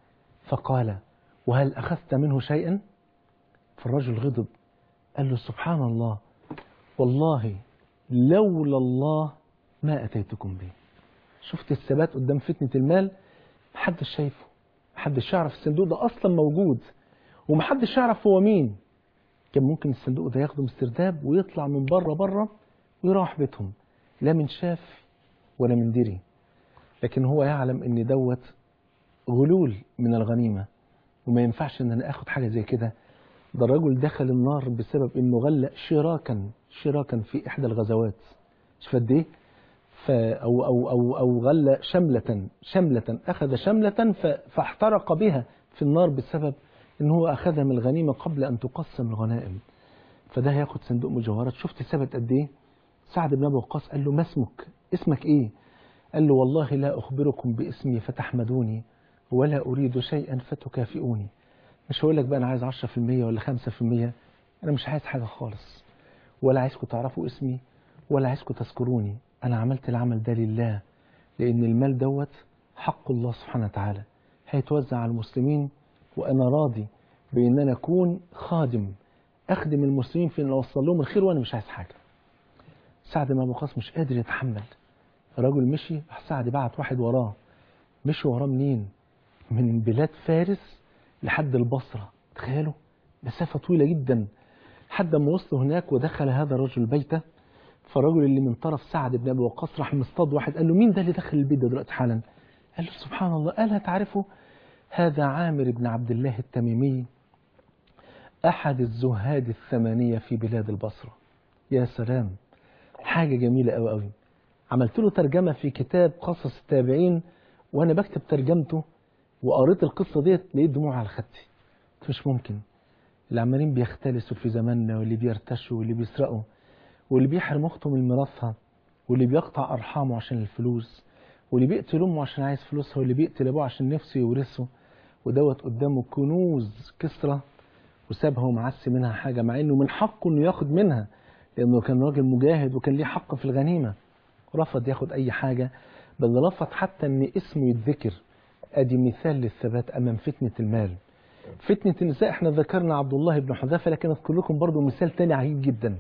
فقال وهل أخذت منه شيئا فالرجل غضب قال له سبحان الله والله لولا الله ما أتيتكم به شفت الثبات قدام فتنة المال محدش شايفه محدش يعرف الصندوق ده أصلا موجود ومحدش يعرف هو مين كان ممكن الصندوق ده ياخده من السرداب ويطلع من بره بره ويروح بيتهم لا من شاف ولا من دري لكن هو يعلم ان دوت غلول من الغنيمة وما ينفعش ان انا اخد حاجة زي كده ده الرجل دخل النار بسبب انه غلى شراكا شراكا في احدى الغزوات شوف قد ايه ف او او او او غلى شملة شملة اخذ شملة ف- فاحترق بها في النار بسبب ان هو اخذها من الغنيمة قبل ان تقسم الغنائم فده هياخد صندوق مجوهرات شفت ثبت قد ايه سعد بن ابي وقاص قال له ما اسمك اسمك ايه قال له والله لا اخبركم باسمي فتحمدوني ولا اريد شيئا فتكافئوني مش هقول لك بقى انا عايز 10% ولا 5% انا مش عايز حاجه خالص ولا عايزكم تعرفوا اسمي ولا عايزكم تذكروني انا عملت العمل ده لله لان المال دوت حق الله سبحانه وتعالى هيتوزع على المسلمين وانا راضي بان انا اكون خادم اخدم المسلمين في ان اوصل لهم الخير وانا مش عايز حاجه سعد بن ابي وقاص مش قادر يتحمل الراجل مشي راح سعد بعت واحد وراه مشي وراه منين من بلاد فارس لحد البصرة تخيلوا مسافة طويلة جدا لحد ما وصلوا هناك ودخل هذا الرجل بيته فالرجل اللي من طرف سعد بن ابي وقاص راح مصطاد واحد قال له مين ده اللي دخل البيت ده دلوقتي حالا قال له سبحان الله ألا تعرفه هذا عامر بن عبد الله التميمي أحد الزهاد الثمانية في بلاد البصرة يا سلام حاجة جميلة أوي أوي عملت له ترجمة في كتاب قصص التابعين وأنا بكتب ترجمته وقريت القصة ديت لقيت دموع على خدي قلت مش ممكن اللي عمالين بيختلسوا في زماننا واللي بيرتشوا واللي بيسرقوا واللي بيحرم أخته من ميراثها واللي بيقطع أرحامه عشان الفلوس واللي بيقتل أمه عشان عايز فلوسها واللي بيقتل أبوه عشان نفسه يورثه ودوت قدامه كنوز كسرى وسابها ومعسي منها حاجة مع إنه من حقه إنه ياخد منها لأنه كان راجل مجاهد وكان ليه حق في الغنيمة رفض ياخد أي حاجة بل رفض حتى إن اسمه يتذكر ادي مثال للثبات امام فتنه المال فتنه النساء احنا ذكرنا عبد الله بن حذافه لكن اذكر لكم برضه مثال تاني عجيب جدا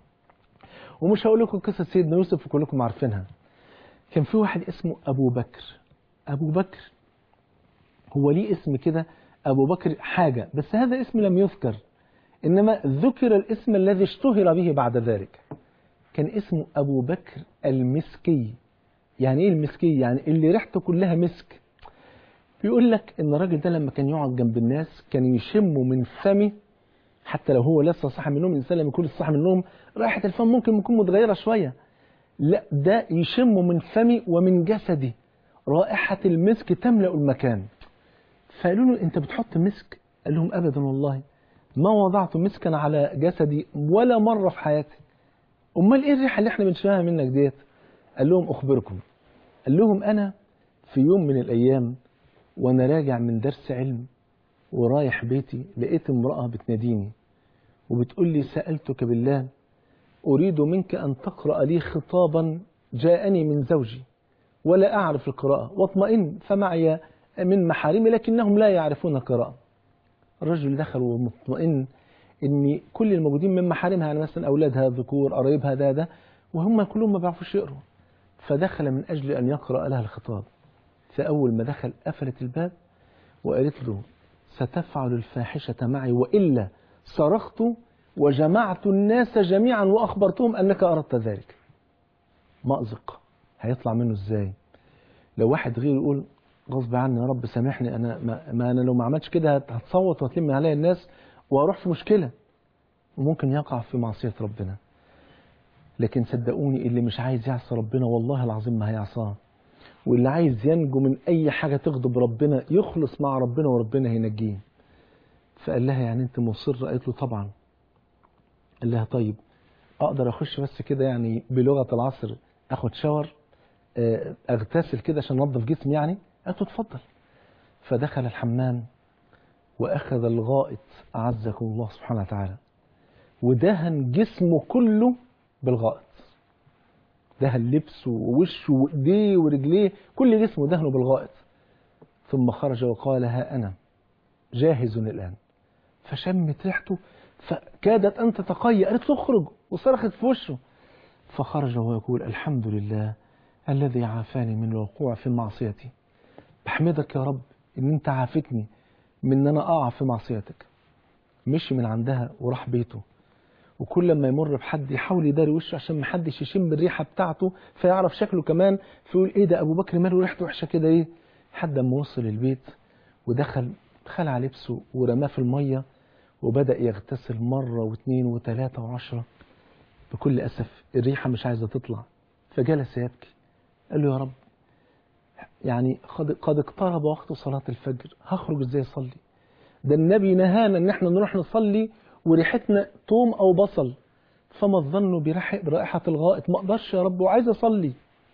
ومش هقول لكم قصه سيدنا يوسف وكلكم عارفينها كان في واحد اسمه ابو بكر ابو بكر هو ليه اسم كده ابو بكر حاجه بس هذا اسم لم يذكر انما ذكر الاسم الذي اشتهر به بعد ذلك كان اسمه أبو بكر المسكي يعني إيه المسكي يعني اللي ريحته كلها مسك بيقول لك إن الراجل ده لما كان يقعد جنب الناس كان يشموا من فمه حتى لو هو لسه صاحي من النوم الإنسان لما يكون لسه صاحي من النوم رائحة الفم ممكن تكون متغيرة شوية لا ده يشم من فمي ومن جسدي رائحة المسك تملأ المكان فقالوا له أنت بتحط مسك قال لهم أبدا والله ما وضعت مسكا على جسدي ولا مرة في حياتي أمال إيه الريحة اللي احنا بنشمها منك ديت قال لهم أخبركم قال لهم أنا في يوم من الأيام وأنا راجع من درس علم ورايح بيتي لقيت امرأة بتناديني وبتقول لي سألتك بالله أريد منك أن تقرأ لي خطابا جاءني من زوجي ولا أعرف القراءة واطمئن فمعي من محارمي لكنهم لا يعرفون القراءة الرجل دخل ومطمئن ان كل الموجودين من محارمها يعني مثلا اولادها ذكور قرايبها ده ده وهم كلهم ما بيعرفوش يقروا فدخل من اجل ان يقرا لها الخطاب فاول ما دخل قفلت الباب وقالت له ستفعل الفاحشه معي والا صرخت وجمعت الناس جميعا واخبرتهم انك اردت ذلك مأزق هيطلع منه ازاي لو واحد غير يقول غصب عني يا رب سامحني انا ما, ما انا لو ما عملتش كده هتصوت وهتلم عليا الناس واروح في مشكله وممكن يقع في معصيه ربنا لكن صدقوني اللي مش عايز يعصى ربنا والله العظيم ما هيعصاه واللي عايز ينجو من اي حاجه تغضب ربنا يخلص مع ربنا وربنا هينجيه فقال لها يعني انت مصر قالت له طبعا قال لها طيب اقدر اخش بس كده يعني بلغه العصر اخد شاور اغتسل كده عشان انضف جسمي يعني قالت له اتفضل فدخل الحمام واخذ الغائط اعزكم الله سبحانه وتعالى ودهن جسمه كله بالغائط دهن لبسه ووشه وايديه ورجليه كل جسمه دهنه بالغائط ثم خرج وقال ها انا جاهز الان فشمت ريحته فكادت ان تتقيأ قالت له اخرج وصرخت في وشه فخرج وهو يقول الحمد لله الذي عافاني من الوقوع في معصيتي بحمدك يا رب ان انت عافتني من ان انا اقع في معصيتك مشي من عندها وراح بيته وكل ما يمر بحد يحاول يداري وشه عشان ما حدش يشم الريحه بتاعته فيعرف شكله كمان فيقول ايه ده ابو بكر ماله ريحته وحشه كده ايه لحد ما وصل البيت ودخل خلع لبسه ورماه في الميه وبدا يغتسل مره واثنين وثلاثه وعشره بكل اسف الريحه مش عايزه تطلع فجلس يبكي قال له يا رب يعني قد قد اقترب وقت صلاة الفجر هخرج ازاي اصلي ده النبي نهانا ان احنا نروح نصلي وريحتنا توم او بصل فما الظن برائحة الغائط ما اقدرش يا رب وعايز اصلي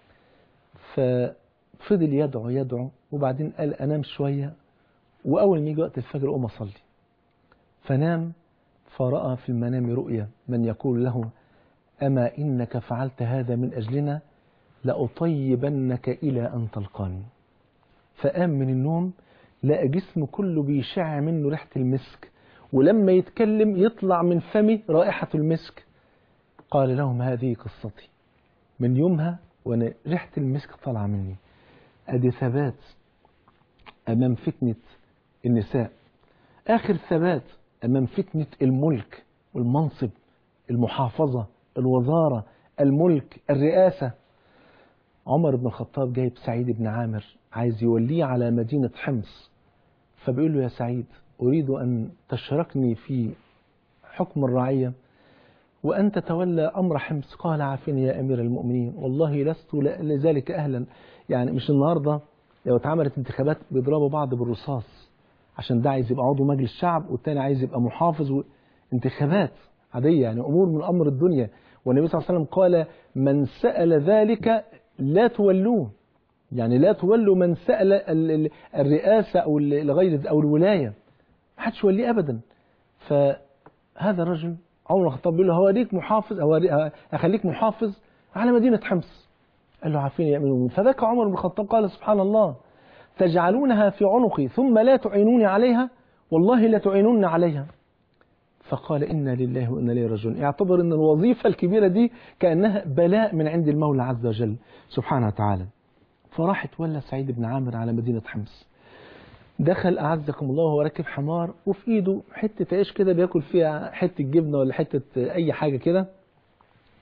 ففضل يدعو يدعو وبعدين قال انام شوية واول ما يجي وقت الفجر اقوم اصلي فنام فرأى في المنام رؤيا من يقول له أما إنك فعلت هذا من أجلنا لأطيبنك إلى أن تلقاني فقام من النوم لقى جسمه كله بيشع منه ريحة المسك ولما يتكلم يطلع من فمه رائحة المسك قال لهم هذه قصتي من يومها وانا ريحة المسك طالعة مني ادي ثبات امام فتنة النساء اخر ثبات امام فتنة الملك والمنصب المحافظة الوزارة الملك الرئاسة عمر بن الخطاب جايب سعيد بن عامر عايز يوليه على مدينة حمص فبيقول له يا سعيد أريد أن تشركني في حكم الرعية وأن تتولى أمر حمص قال عافني يا أمير المؤمنين والله لست لذلك أهلا يعني مش النهاردة لو اتعملت انتخابات بيضربوا بعض بالرصاص عشان ده عايز يبقى عضو مجلس شعب والتاني عايز يبقى محافظ و... انتخابات عادية يعني أمور من أمر الدنيا والنبي صلى الله عليه وسلم قال من سأل ذلك لا تولوه يعني لا تولوا من سأل الرئاسة أو الغير أو الولاية ما حدش يوليه أبدا فهذا الرجل عمر بن الخطاب بيقول له هوريك محافظ أو أخليك محافظ على مدينة حمص قال له عارفين يا أمين فبكى عمر بن الخطاب قال سبحان الله تجعلونها في عنقي ثم لا تعينوني عليها والله لا تعينون عليها فقال إنا لله وإنا إليه راجعون اعتبر أن الوظيفة الكبيرة دي كأنها بلاء من عند المولى عز وجل سبحانه وتعالى فراح تولى سعيد بن عامر على مدينة حمص دخل أعزكم الله وهو راكب حمار وفي إيده حتة عيش كده بياكل فيها حتة جبنة ولا حتة أي حاجة كده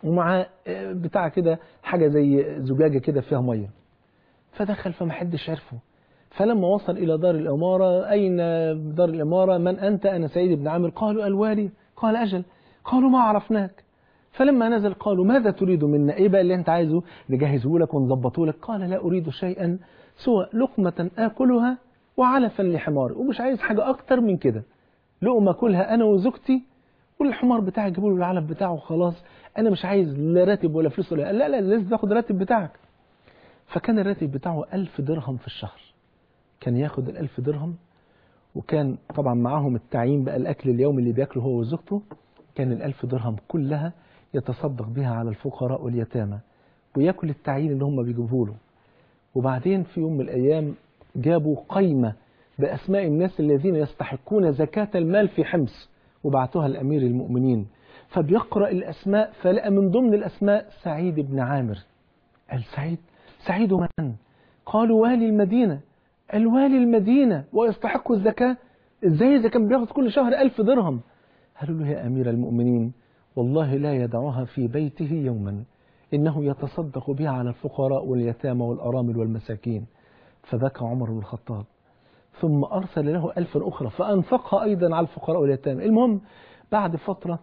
ومعاه آه، بتاع كده حاجة زي زجاجة كده فيها مية فدخل فما حدش عرفه فلما وصل إلى دار الإمارة أين دار الإمارة من أنت أنا سيد بن عامر قالوا الوالي قال أجل قالوا ما عرفناك فلما نزل قالوا ماذا تريد منا إيه بقى اللي أنت عايزه نجهزه لك ونظبطه لك قال لا أريد شيئا سوى لقمة آكلها وعلفا لحماري ومش عايز حاجة أكتر من كده لقمة كلها أنا وزوجتي والحمار بتاعي جيبوا له العلف بتاعه وخلاص أنا مش عايز لا راتب ولا فلوس ولا لا لا لازم تاخد الراتب بتاعك فكان الراتب بتاعه ألف درهم في الشهر كان ياخد الألف درهم وكان طبعا معاهم التعيين بقى الأكل اليومي اللي بياكله هو وزوجته كان الألف درهم كلها يتصدق بها على الفقراء واليتامى وياكل التعيين اللي هم بيجيبوه له وبعدين في يوم من الأيام جابوا قايمة بأسماء الناس الذين يستحقون زكاة المال في حمص وبعتوها لأمير المؤمنين فبيقرأ الأسماء فلقى من ضمن الأسماء سعيد بن عامر قال سعيد سعيد من؟ قالوا والي المدينة الوالي المدينة ويستحق الزكاة ازاي إذا كان بياخد كل شهر ألف درهم قالوا له يا أمير المؤمنين والله لا يدعها في بيته يوما إنه يتصدق بها على الفقراء واليتامى والأرامل والمساكين فبكى عمر بن الخطاب ثم أرسل له ألفا أخرى فأنفقها أيضا على الفقراء واليتامى المهم بعد فترة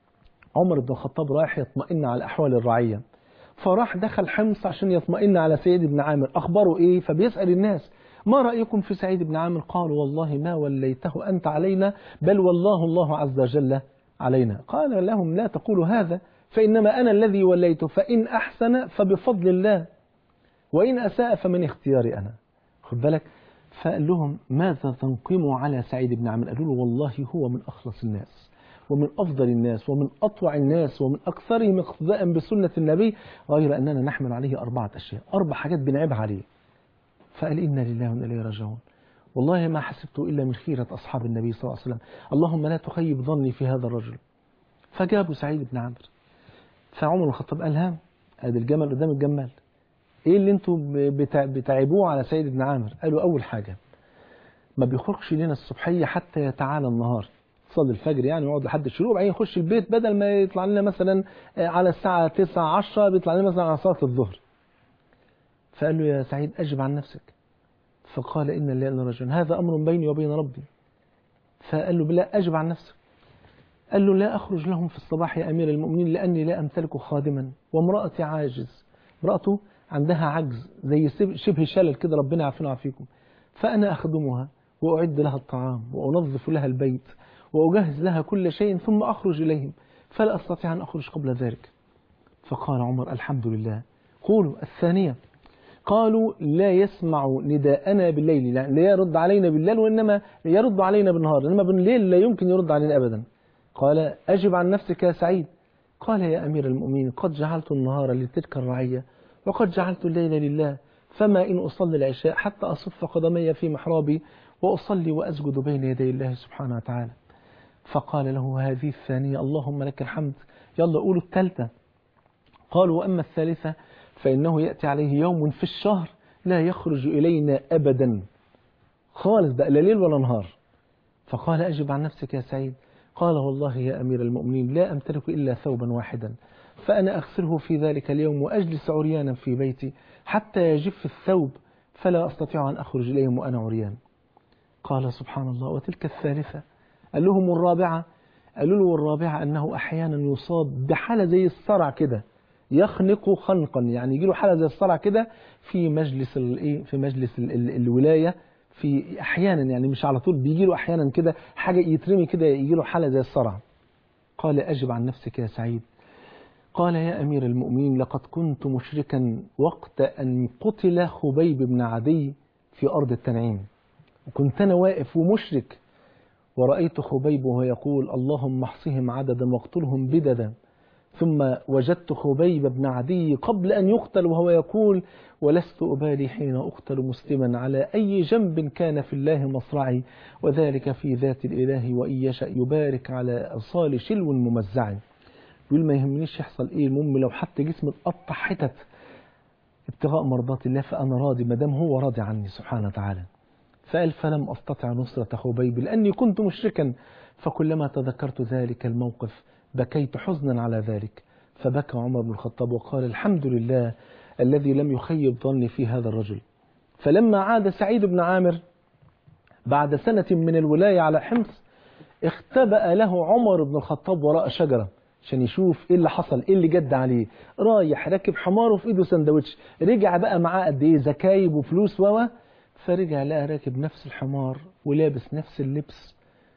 عمر بن الخطاب رايح يطمئن على أحوال الرعية فراح دخل حمص عشان يطمئن على سيد بن عامر أخباره إيه فبيسأل الناس ما رأيكم في سعيد بن عامر قالوا والله ما وليته أنت علينا بل والله الله عز وجل علينا قال لهم لا تقولوا هذا فإنما أنا الذي وليته فإن أحسن فبفضل الله وإن أساء فمن اختياري أنا خد بالك فقال لهم ماذا تنقموا على سعيد بن عامر قالوا له والله هو من أخلص الناس ومن أفضل الناس ومن أطوع الناس ومن أكثرهم اقتداء بسنة النبي غير أننا نحمل عليه أربعة أشياء أربع حاجات بنعيب عليه فقال إنا لله وإنا إليه راجعون والله ما حسبت إلا من خيرة أصحاب النبي صلى الله عليه وسلم اللهم لا تخيب ظني في هذا الرجل فجابوا سعيد بن عمرو فعمر بن الخطاب قال ها ادي الجمل قدام الجمال ايه اللي انتوا بتع- بتعيبوه على سيد بن عامر قالوا اول حاجه ما بيخرجش لنا الصبحيه حتى يتعالى النهار صلي الفجر يعني ويقعد لحد الشروق بعدين يخش البيت بدل ما يطلع لنا مثلا آه، على الساعه 9 10 بيطلع لنا مثلا على صلاه الظهر فقال له يا سعيد اجب عن نفسك فقال ان لله رجل هذا امر بيني وبين ربي فقال له بلا اجب عن نفسك قال له لا أخرج لهم في الصباح يا أمير المؤمنين لأني لا أمتلك خادما وامرأتي عاجز امرأته عندها عجز زي سب- شبه شلل كده ربنا يعافينا ويعافيكم فأنا أخدمها وأعد لها الطعام وأنظف لها البيت وأجهز لها كل شيء ثم أخرج إليهم فلا أستطيع أن أخرج قبل ذلك فقال عمر الحمد لله قولوا الثانية قالوا لا يسمع نداءنا بالليل لا لا يرد علينا بالليل وإنما يرد علينا بالنهار إنما بالليل لا يمكن يرد علينا أبدا قال أجب عن نفسك يا سعيد قال يا أمير المؤمنين قد جعلت النهار لتلك الرعية وقد جعلت الليل لله فما إن أصلي العشاء حتى أصف قدمي في محرابي وأصلي وأسجد بين يدي الله سبحانه وتعالى فقال له هذه الثانية اللهم لك الحمد يلا قولوا الثالثة قالوا وأما الثالثة فإنه يأتي عليه يوم في الشهر لا يخرج إلينا أبدا خالص بقى لا ليل ولا نهار فقال أجب عن نفسك يا سعيد قال والله يا أمير المؤمنين لا أمتلك إلا ثوبا واحدا فأنا أغسله في ذلك اليوم وأجلس عريانا في بيتي حتى يجف الثوب فلا أستطيع أن أخرج إليهم وأنا عريان قال سبحان الله وتلك الثالثة قال لهم الرابعة قالوا له الرابعة أنه أحيانا يصاب بحالة زي الصرع كده يخنق خنقا يعني يجي له حالة زي الصرع كده في مجلس الايه في مجلس ال ال الولاية في احيانا يعني مش على طول بيجي له احيانا كده حاجة يترمي كده يجي له حالة زي الصرع قال أجب عن نفسك يا سعيد قال يا أمير المؤمنين لقد كنت مشركا وقت أن قتل خبيب بن عدي في أرض التنعيم وكنت أنا واقف ومشرك ورأيت خبيب وهو يقول اللهم احصهم عددا واقتلهم بددا ثم وجدت خبيب بن عدي قبل أن يقتل وهو يقول ولست أبالي حين أقتل مسلما على أي جنب كان في الله مصرعي وذلك في ذات الإله وإن يشأ يبارك على أصال شلو ممزع يقول ما يهمنيش يحصل إيه المهم لو حتى جسمي اتقطع حتت ابتغاء مرضات الله فأنا راضي ما دام هو راضي عني سبحانه وتعالى فقال فلم أستطع نصرة خبيب لأني كنت مشركا فكلما تذكرت ذلك الموقف بكيت حزنا على ذلك فبكى عمر بن الخطاب وقال الحمد لله الذي لم يخيب ظني في هذا الرجل فلما عاد سعيد بن عامر بعد سنة من الولاية على حمص اختبأ له عمر بن الخطاب وراء شجرة عشان يشوف ايه اللي حصل ايه اللي جد عليه رايح راكب حماره في ايده سندوتش رجع بقى معاه قد ايه زكايب وفلوس و فرجع لقى راكب نفس الحمار ولابس نفس اللبس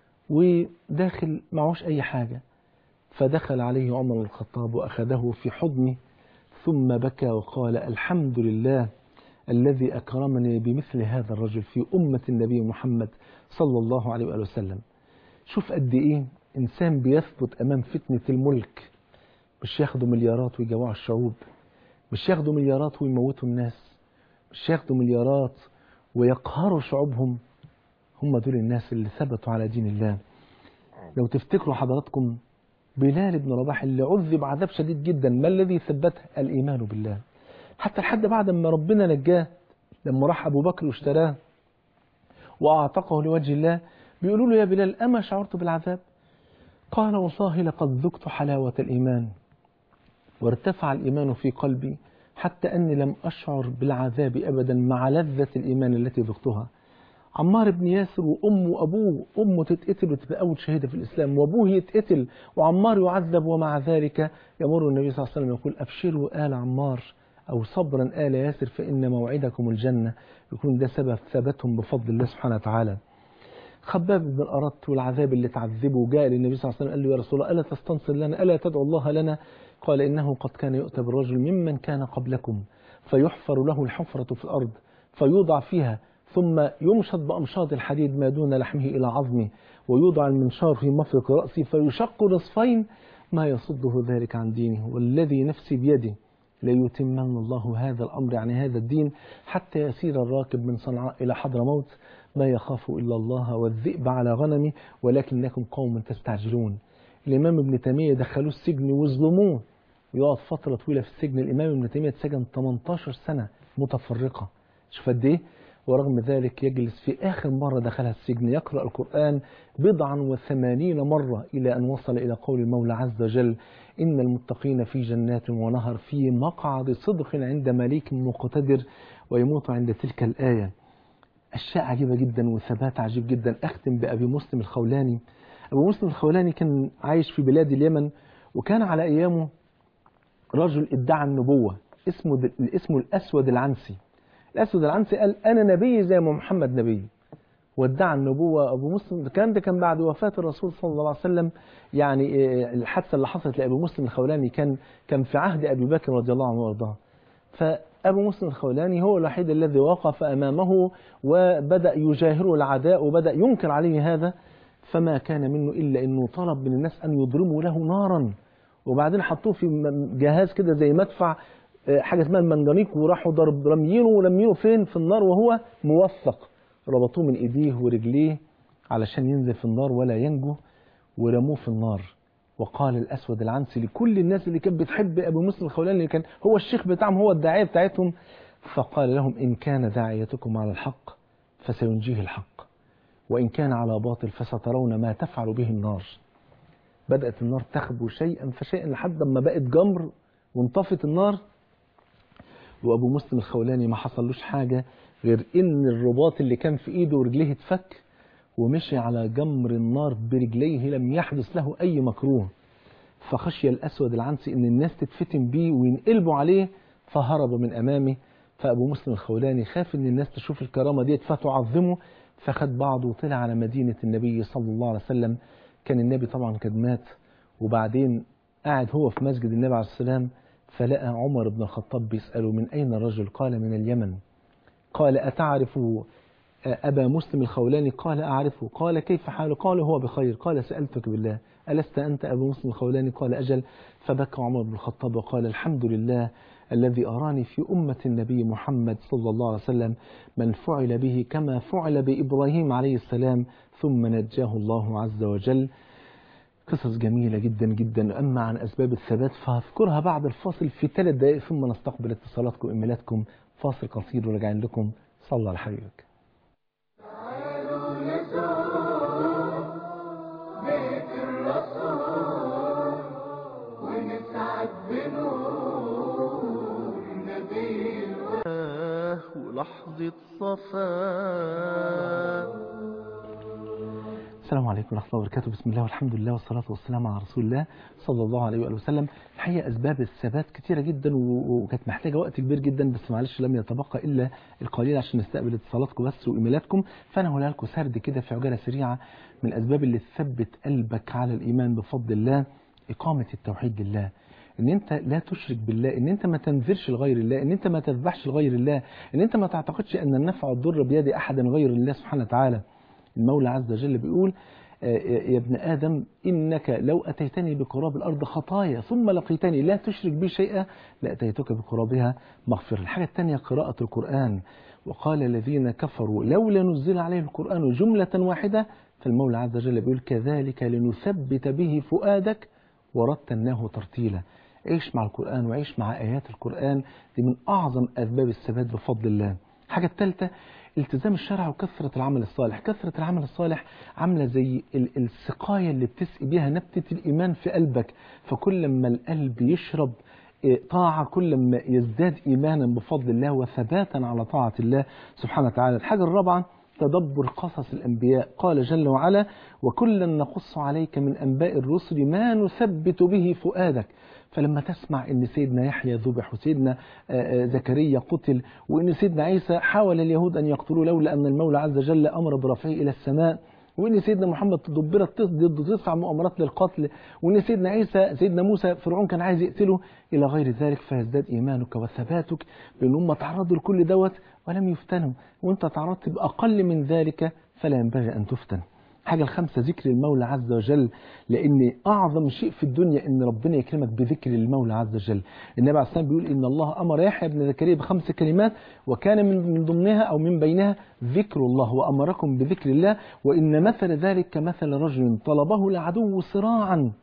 وداخل معهوش اي حاجة فدخل عليه عمر بن الخطاب واخذه في حضنه ثم بكى وقال الحمد لله الذي أكرمني بمثل هذا الرجل في أمة النبي محمد صلى الله عليه وآله وسلم شوف قد إيه إنسان بيثبت أمام فتنة الملك مش ياخدوا مليارات ويجوعوا الشعوب مش ياخدوا مليارات ويموتوا الناس مش ياخدوا مليارات ويقهروا شعوبهم هم دول الناس اللي ثبتوا على دين الله لو تفتكروا حضراتكم بلال بن رباح اللي عذب عذاب شديد جدا ما الذي ثبته الإيمان بالله حتى لحد بعد ما ربنا نجاه لما راح أبو بكر واشتراه وأعتقه لوجه الله بيقولوا له يا بلال أما شعرت بالعذاب قال والله لقد ذقت حلاوة الإيمان وارتفع الإيمان في قلبي حتى أني لم أشعر بالعذاب أبدا مع لذة الإيمان التي ذقتها عمار بن ياسر وأمه وأبوه أمه تتقتل وتبقى أول شهيدة في الإسلام وأبوه يتقتل وعمار يعذب ومع ذلك يمر النبي صلى الله عليه وسلم يقول أبشروا آل عمار أو صبرا آل ياسر فإن موعدكم الجنة يكون ده سبب ثبتهم بفضل الله سبحانه وتعالى خباب بن الأرط والعذاب اللي تعذبه جاء للنبي صلى الله عليه وسلم قال له يا رسول الله ألا تستنصر لنا ألا تدعو الله لنا قال إنه قد كان يؤتى بالرجل ممن كان قبلكم فيحفر له الحفرة في الأرض فيوضع فيها ثم يمشط بأمشاط الحديد ما دون لحمه إلى عظمه ويوضع المنشار في مفرق رأسه فيشق نصفين ما يصده ذلك عن دينه والذي نفسي بيده ليتمن الله هذا الأمر يعني هذا الدين حتى يسير الراكب من صنعاء إلى حضرموت لا يخاف إلا الله والذئب على غنمه ولكنكم قوم تستعجلون الإمام ابن تيمية دخلوه السجن وظلموه ويقعد فترة طويلة في السجن الإمام ابن تيمية اتسجن 18 سنة متفرقة شوف قد إيه ورغم ذلك يجلس في آخر مرة دخلها السجن يقرأ القرآن بضعا وثمانين مرة إلى أن وصل إلى قول المولى عز وجل إن المتقين في جنات ونهر في مقعد صدق عند مليك مقتدر ويموت عند تلك الآية أشياء عجيبة جدا وثبات عجيب جدا أختم بأبي مسلم الخولاني أبو مسلم الخولاني كان عايش في بلاد اليمن وكان على أيامه رجل ادعى النبوة اسمه, اسمه الأسود العنسي الأسود العنسي قال أنا نبي زي ما محمد نبي وادعى النبوة أبو مسلم الكلام ده كان بعد وفاة الرسول صلى الله عليه وسلم يعني الحادثة اللي حصلت لأبو مسلم الخولاني كان كان في عهد أبي بكر رضي الله عنه وارضاه فأبو مسلم الخولاني هو الوحيد الذي وقف أمامه وبدأ يجاهره العداء وبدأ ينكر عليه هذا فما كان منه إلا أنه طلب من الناس أن يضرموا له نارا وبعدين حطوه في جهاز كده زي مدفع حاجة اسمها المنجنيق وراحوا ضرب رميينه ولمينه فين في النار وهو موثق ربطوه من ايديه ورجليه علشان ينزل في النار ولا ينجو ورموه في النار وقال الأسود العنسي لكل الناس اللي كانت بتحب أبو مسلم الخولاني اللي كان هو الشيخ بتاعهم هو الداعية بتاعتهم فقال لهم إن كان داعيتكم على الحق فسينجيه الحق وإن كان على باطل فسترون ما تفعل به النار بدأت النار تخبو شيئا فشيئا لحد ما بقت جمر وانطفت النار وأبو مسلم الخولاني ما حصلوش حاجة غير إن الرباط اللي كان في إيده ورجليه اتفك ومشي على جمر النار برجليه لم يحدث له أي مكروه فخشي الأسود العنسي إن الناس تتفتن بيه وينقلبوا عليه فهرب من أمامه فأبو مسلم الخولاني خاف إن الناس تشوف الكرامة ديت فتعظمه فخد بعضه وطلع على مدينة النبي صلى الله عليه وسلم كان النبي طبعا قد مات وبعدين قاعد هو في مسجد النبي عليه السلام فلقى عمر بن الخطاب بيسأله من أين الرجل قال من اليمن قال أتعرف أبا مسلم الخولاني قال أعرفه قال كيف حاله قال هو بخير قال سألتك بالله ألست أنت أبو مسلم الخولاني قال أجل فبكى عمر بن الخطاب وقال الحمد لله الذي أراني في أمة النبي محمد صلى الله عليه وسلم من فعل به كما فعل بإبراهيم عليه السلام ثم نجاه الله عز وجل قصص جميلة جدا جدا أما عن أسباب الثبات فهذكرها بعد الفاصل في ثلاث دقائق ثم نستقبل اتصالاتكم وإيميلاتكم فاصل قصير وراجعين لكم صلى على حبيبك تعالوا نزور بيت الرسول ونسعد السلام عليكم ورحمة الله وبركاته بسم الله والحمد لله والصلاة والسلام على رسول الله صلى الله عليه وآله وسلم الحقيقة أسباب الثبات كتيرة جدا و- وكانت محتاجة وقت كبير جدا بس معلش لم يتبقى إلا القليل عشان نستقبل اتصالاتكم بس وإيميلاتكم فأنا هقولها لكم سرد كده في عجالة سريعة من الأسباب اللي تثبت قلبك على الإيمان بفضل الله إقامة التوحيد لله ان انت لا تشرك بالله ان انت ما تنذرش لغير الله ان انت ما تذبحش لغير الله ان انت ما تعتقدش ان النفع والضر بيد احد غير الله سبحانه وتعالى المولى عز وجل بيقول آه، يا ابن آدم إنك لو أتيتني بقراب الأرض خطايا ثم لقيتني لا تشرك بي شيئا لأتيتك بقرابها مغفرة الحاجة الثانية قراءة القرآن وقال الذين كفروا لولا نزل عليه القرآن جملة واحدة فالمولى عز وجل بيقول كذلك لنثبت به فؤادك ورتلناه ترتيلا عيش مع القرآن وعيش مع آيات القرآن دي من أعظم أسباب الثبات بفضل الله الحاجة الثالثة التزام الشرع وكثرة العمل الصالح كثرة العمل الصالح عاملة زي ال- السقاية اللي بتسقي بيها نبتة الإيمان في قلبك فكل ما القلب يشرب إيه، طاعة كل ما يزداد إيمانا بفضل الله وثباتا على طاعة الله سبحانه وتعالى الحاجة الرابعة تدبر قصص الأنبياء قال جل وعلا وكلا نقص عليك من أنباء الرسل ما نثبت به فؤادك فلما تسمع ان سيدنا يحيى ذبح وسيدنا آه، آه، زكريا قتل وان سيدنا عيسى حاول اليهود ان يقتلوه لولا ان المولى عز وجل امر برفعه الى السماء وان سيدنا محمد دبرت ضد تسع مؤامرات للقتل وان سيدنا عيسى سيدنا موسى فرعون كان عايز يقتله الى غير ذلك فيزداد ايمانك وثباتك بان هم تعرضوا لكل دوت ولم يفتنوا وانت تعرضت باقل من ذلك فلا ينبغي ان تفتن حاجة الخامسة ذكر المولى عز وجل لأن أعظم شيء في الدنيا أن ربنا يكرمك بذكر المولى عز وجل النبي عليه الصلاة والسلام بيقول إن الله أمر يحيى بن زكريا بخمس كلمات وكان من من ضمنها أو من بينها ذكر الله وأمركم بذكر الله وإن مثل ذلك كمثل رجل طلبه العدو صراعا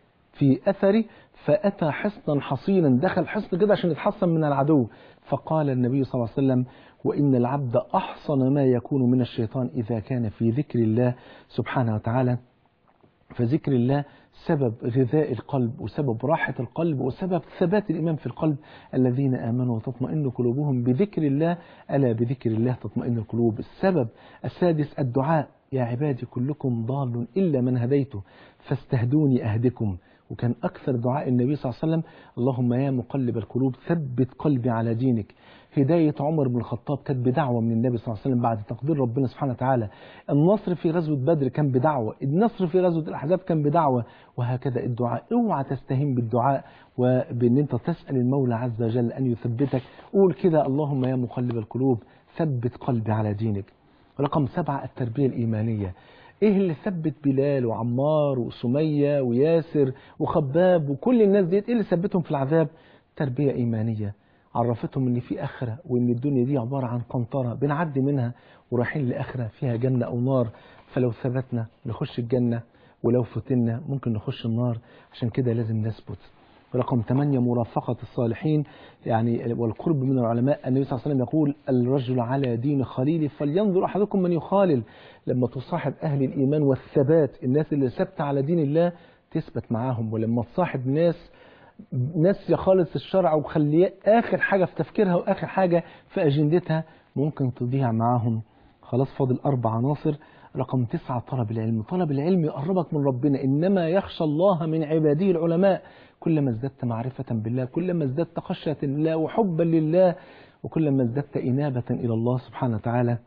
في أثره فأتى حصنا حصينا دخل حصن كده عشان يتحصن من العدو فقال النبي صلى الله عليه وسلم وإن العبد أحصن ما يكون من الشيطان إذا كان في ذكر الله سبحانه وتعالى فذكر الله سبب غذاء القلب وسبب راحة القلب وسبب ثبات الإيمان في القلب الذين آمنوا وتطمئن قلوبهم بذكر الله ألا بذكر الله تطمئن القلوب السبب السادس الدعاء يا عبادي كلكم ضال إلا من هديته فاستهدوني أهدكم وكان أكثر دعاء النبي صلى الله عليه وسلم اللهم يا مقلب القلوب ثبت قلبي على دينك هداية عمر بن الخطاب كانت بدعوة من النبي صلى الله عليه وسلم بعد تقدير ربنا سبحانه وتعالى النصر في غزوة بدر كان بدعوة النصر في غزوة الأحزاب كان بدعوة وهكذا الدعاء اوعى تستهين بالدعاء وبان انت تسأل المولى عز وجل أن يثبتك قول كده اللهم يا مقلب القلوب ثبت قلبي على دينك رقم سبعة التربية الإيمانية ايه اللي ثبت بلال وعمار وسمية وياسر وخباب وكل الناس ديت ايه اللي ثبتهم في العذاب تربية إيمانية عرفتهم ان في اخره وان الدنيا دي عباره عن قنطره بنعدي منها ورايحين لاخره فيها جنه او نار فلو ثبتنا نخش الجنه ولو فتنا ممكن نخش النار عشان كده لازم نثبت رقم 8 مرافقة الصالحين يعني والقرب من العلماء النبي صلى الله عليه وسلم يقول الرجل على دين خليله فلينظر أحدكم من يخالل لما تصاحب أهل الإيمان والثبات الناس اللي ثابتة على دين الله تثبت معاهم ولما تصاحب ناس ناسية خالص الشرع وخليه آخر حاجة في تفكيرها وآخر حاجة في أجندتها ممكن تضيع معاهم خلاص فاضل أربع عناصر رقم تسعة طلب العلم طلب العلم يقربك من ربنا إنما يخشى الله من عباده العلماء كلما ازددت معرفة بالله كلما ازددت خشية لله وحبا لله وكلما ازددت إنابة إلى الله سبحانه وتعالى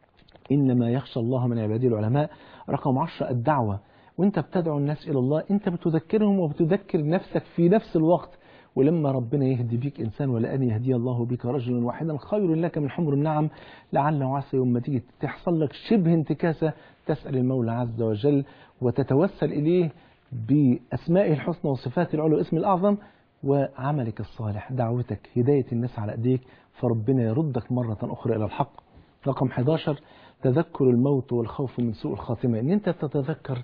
إنما يخشى الله من عباده العلماء رقم عشرة الدعوة وانت بتدعو الناس إلى الله انت بتذكرهم وبتذكر نفسك في نفس الوقت ولما ربنا يهدي بيك إنسان ولأن يهدي الله بك رجلا واحدا خير لك من حمر النعم لعل وعسى يوم ما تيجي تحصل لك شبه انتكاسة تسأل المولى عز وجل وتتوسل إليه بأسمائه الحسنى وصفاته العلى واسم الأعظم وعملك الصالح دعوتك هداية الناس على أيديك فربنا يردك مرة أخرى إلى الحق رقم 11 تذكر الموت والخوف من سوء الخاتمة ان انت تتذكر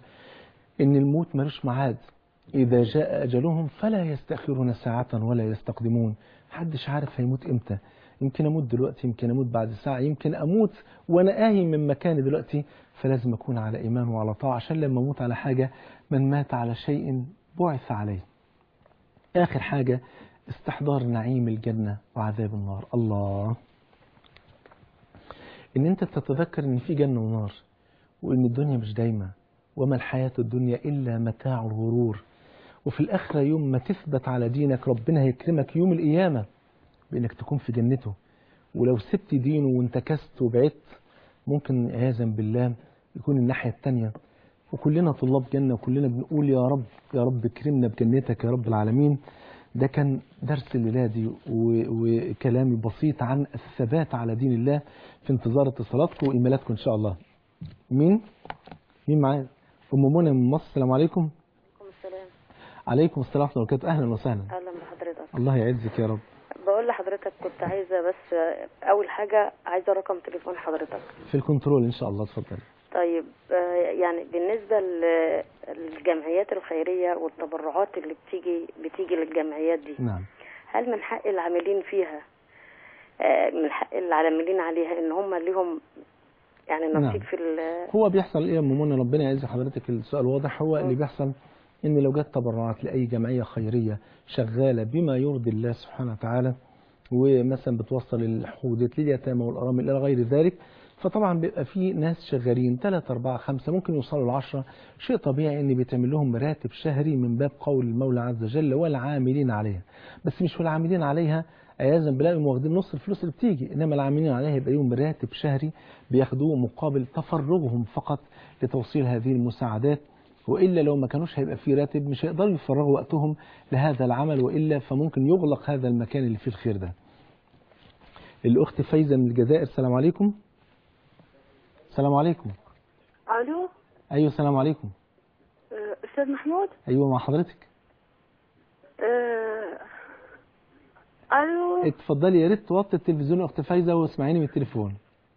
ان الموت ملوش ميعاد اذا جاء اجلهم فلا يستأخرون ساعة ولا يستقدمون محدش عارف هيموت امتى يمكن اموت دلوقتي يمكن اموت بعد ساعة يمكن اموت وانا قايم من مكاني دلوقتي فلازم اكون على ايمان وعلى طاعة عشان لما اموت على حاجة من مات على شيء بعث عليه اخر حاجة استحضار نعيم الجنة وعذاب النار الله ان انت تتذكر ان في جنة ونار وان الدنيا مش دايمة وما الحياة الدنيا إلا متاع الغرور وفي الآخرة يوم ما تثبت على دينك ربنا هيكرمك يوم القيامة بأنك تكون في جنته ولو سبت دينه وانتكست وبعدت ممكن عياذا بالله يكون الناحية التانية وكلنا طلاب جنة وكلنا بنقول يا رب يا رب اكرمنا بجنتك يا رب العالمين ده كان درس الليلة دي و- وكلامي بسيط عن الثبات على دين الله في انتظار اتصالاتكم وإيميلاتكم إن شاء الله مين؟ مين معايا؟ أم منى من مصر السلام عليكم عليكم السلام عليكم السلام ورحمة الله وبركاته أهلا وسهلا اهلا بحضرتك الله يعزك يا رب بقول لحضرتك كنت عايزه بس اول حاجه عايزه رقم تليفون حضرتك في الكنترول إن شاء الله اتفضل طيب آه، يعني بالنسبه ل- للجمعيات الخيريه والتبرعات اللي بتيجي بتيجي للجمعيات دي نعم هل من حق العاملين فيها آه، من حق العاملين عليها ان هم ليهم يعني نعم. نصيب في ال- هو بيحصل ايه يا ام منى ربنا يعز حضرتك السؤال واضح هو اللي بيحصل ان لو جت تبرعات لاي جمعيه خيريه شغاله بما يرضي الله سبحانه وتعالى ومثلا بتوصل الحدود لليتامى والارامل الى غير ذلك فطبعا بيبقى في ناس شغالين 3 4 5 ممكن يوصلوا ل 10 شيء طبيعي ان بيتعمل لهم راتب شهري من باب قول المولى عز وجل والعاملين عليها بس مش والعاملين عليها عياذا بالله يقوموا واخدين نص الفلوس اللي بتيجي انما العاملين عليها يبقى لهم راتب شهري بياخدوه مقابل تفرغهم فقط لتوصيل هذه المساعدات والا لو ما كانوش هيبقى في راتب مش هيقدروا يفرغوا وقتهم لهذا العمل والا فممكن يغلق هذا المكان اللي فيه الخير ده. الاخت فايزه من الجزائر السلام عليكم. السلام عليكم. الو ايوه السلام عليكم. آه، استاذ محمود ايوه مع حضرتك. آه، الو اتفضلي يا ريت توطي التلفزيون يا اخت فايزه واسمعيني من التليفون.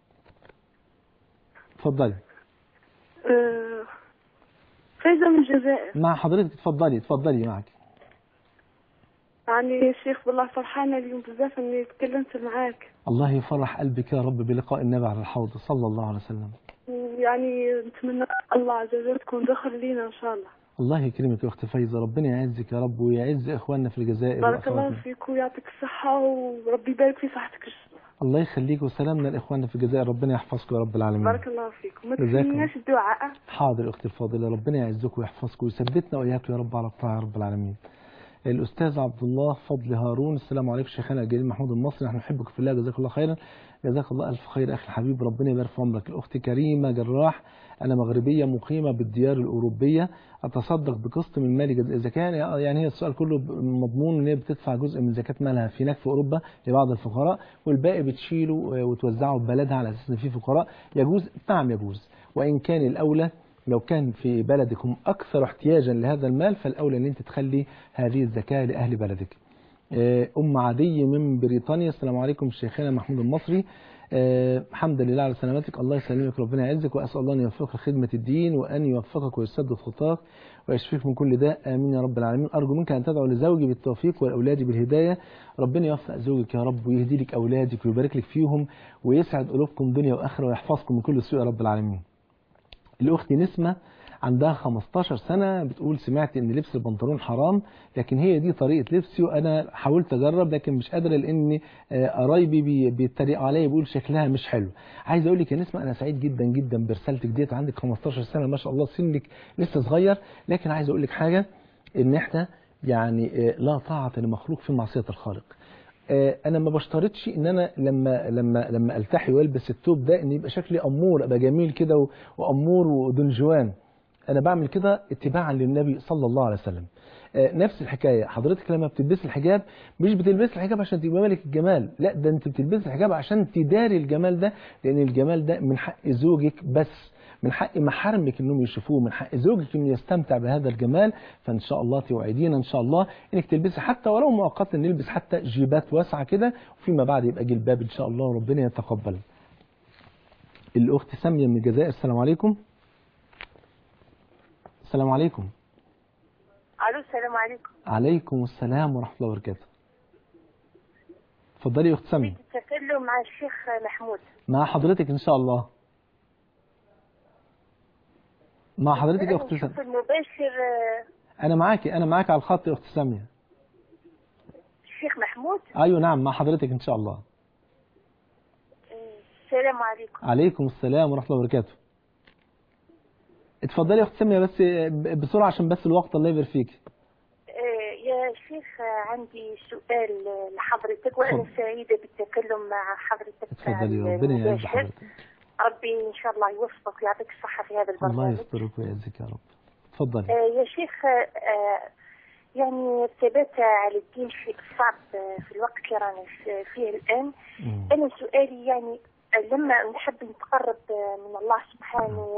اتفضلي. آه، فايزة من الجزائر مع حضرتك اتفضلي اتفضلي معك. يعني يا شيخ بالله فرحانة اليوم بزاف اني تكلمت معاك الله يفرح قلبك يا رب بلقاء النبي على الحوض صلى الله عليه وسلم. ويعني نتمنى الله عز وجل تكون دخل لينا ان شاء الله الله يكرمك يا اخت فايزه ربنا يعزك يا رب ويعز اخواننا في الجزائر بارك الله وأخواتنا. فيك ويعطيك الصحة وربي يبارك في صحتك الله يخليك وسلامنا لاخواننا في الجزائر ربنا يحفظكم يا رب العالمين بارك الله فيك وما جزاكم. تنسيناش الدعاء حاضر اختي الفاضله ربنا يعزكم ويحفظكم ويثبتنا واياكم يا رب على الطاعه يا رب العالمين الاستاذ عبد الله فضل هارون السلام عليكم شيخنا الجليل محمود المصري نحن نحبك في الله جزاك الله خيرا جزاك الله الف خير اخي الحبيب ربنا يبارك في عمرك الاخت كريمه جراح انا مغربيه مقيمه بالديار الاوروبيه اتصدق بقسط من مالي جز- اذا كان يعني هي السؤال كله ب- مضمون ان هي بتدفع جزء من زكاه مالها في هناك في اوروبا لبعض الفقراء والباقي بتشيله وتوزعه في بلدها على اساس ان في فقراء يجوز نعم يجوز وان كان الاولى لو كان في بلدكم أكثر احتياجا لهذا المال فالأولى أن أنت تخلي هذه الزكاة لأهل بلدك آه، أم عدي من بريطانيا السلام عليكم شيخنا محمود المصري آه، الحمد لله على سلامتك الله يسلمك ربنا يعزك وأسأل الله أن يوفقك لخدمة الدين وأن يوفقك ويسدد خطاك ويشفيك من كل داء آمين يا رب العالمين أرجو منك أن تدعو لزوجي بالتوفيق والأولاد بالهداية ربنا يوفق زوجك يا رب ويهدي لك أولادك ويبارك لك فيهم ويسعد قلوبكم دنيا وآخرة ويحفظكم من كل سوء يا رب العالمين الأخت نسمة عندها 15 سنة بتقول سمعت ان لبس البنطلون حرام لكن هي دي طريقة لبسي وانا حاولت اجرب لكن مش قادرة لان آه، قرايبي بي- بيتريقوا عليا بيقول شكلها مش حلو عايز اقول لك يا نسمة انا سعيد جدا جدا برسالتك ديت عندك 15 سنة ما شاء الله سنك لسه صغير لكن عايز اقول لك حاجة ان احنا يعني آه، لا طاعة لمخلوق في معصية الخالق آه، انا ما بشترطش ان انا لما لما لما التحي والبس التوب ده ان يبقى شكلي امور ابقى جميل كده و- وامور ودنجوان انا بعمل كده اتباعا للنبي صلى الله عليه وسلم آه، نفس الحكايه حضرتك لما بتلبسي الحجاب مش بتلبسي الحجاب عشان تبقى ملك الجمال لا ده انت بتلبسي الحجاب عشان تداري الجمال ده لان الجمال ده من حق زوجك بس من حق محارمك انهم يشوفوه من حق زوجك انه يستمتع بهذا الجمال فان شاء الله توعدينا ان شاء الله انك تلبسي حتى ولو مؤقتا نلبس حتى جيبات واسعه كده وفيما بعد يبقى جلباب ان شاء الله وربنا يتقبل الاخت ساميه من الجزائر السلام عليكم السلام عليكم الو السلام عليكم عليكم السلام ورحمه الله وبركاته اتفضلي يا اخت ساميه التكلم مع الشيخ محمود مع حضرتك ان شاء الله مع حضرتك يا اخت ساميه المباشر انا معاكي انا معاكي على الخط يا اخت ساميه الشيخ محمود ايوه نعم مع حضرتك ان شاء الله السلام عليكم عليكم السلام ورحمه الله وبركاته اتفضلي يا اخت ساميه بس ب- بسرعه عشان بس الوقت الله يبارك فيك آه، يا شيخ آه، عندي سؤال آه، لحضرتك وأنا اتفضل. سعيدة بالتكلم مع حضرتك اتفضلي على ربنا يعز المباشر. حضرتك ربي إن شاء الله يوفقك ويعطيك الصحة في هذا الله البرنامج يسترك ويعزك يا رب اتفضلي آه، يا شيخ آه، آه، يعني الثبات على الدين شيء صعب آه، في الوقت اللي رانا في- فيه الآن مم. أنا سؤالي يعني آه، لما نحب نتقرب آه، من الله سبحانه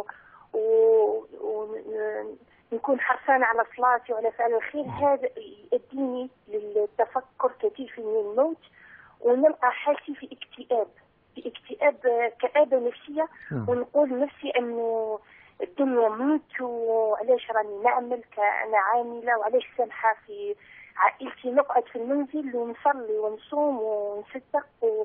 ونكون حرصان على صلاتي وعلى فعل الخير هذا يؤديني للتفكر كثير في من الموت ونلقى حالتي في اكتئاب في اكتئاب آه، كآبة نفسية نعم. ونقول نفسي انه الدنيا موت وعلاش راني نعمل كأنا عاملة وعلاش سامحة في عائلتي نقعد في المنزل ونصلي ونصوم ونصدق و...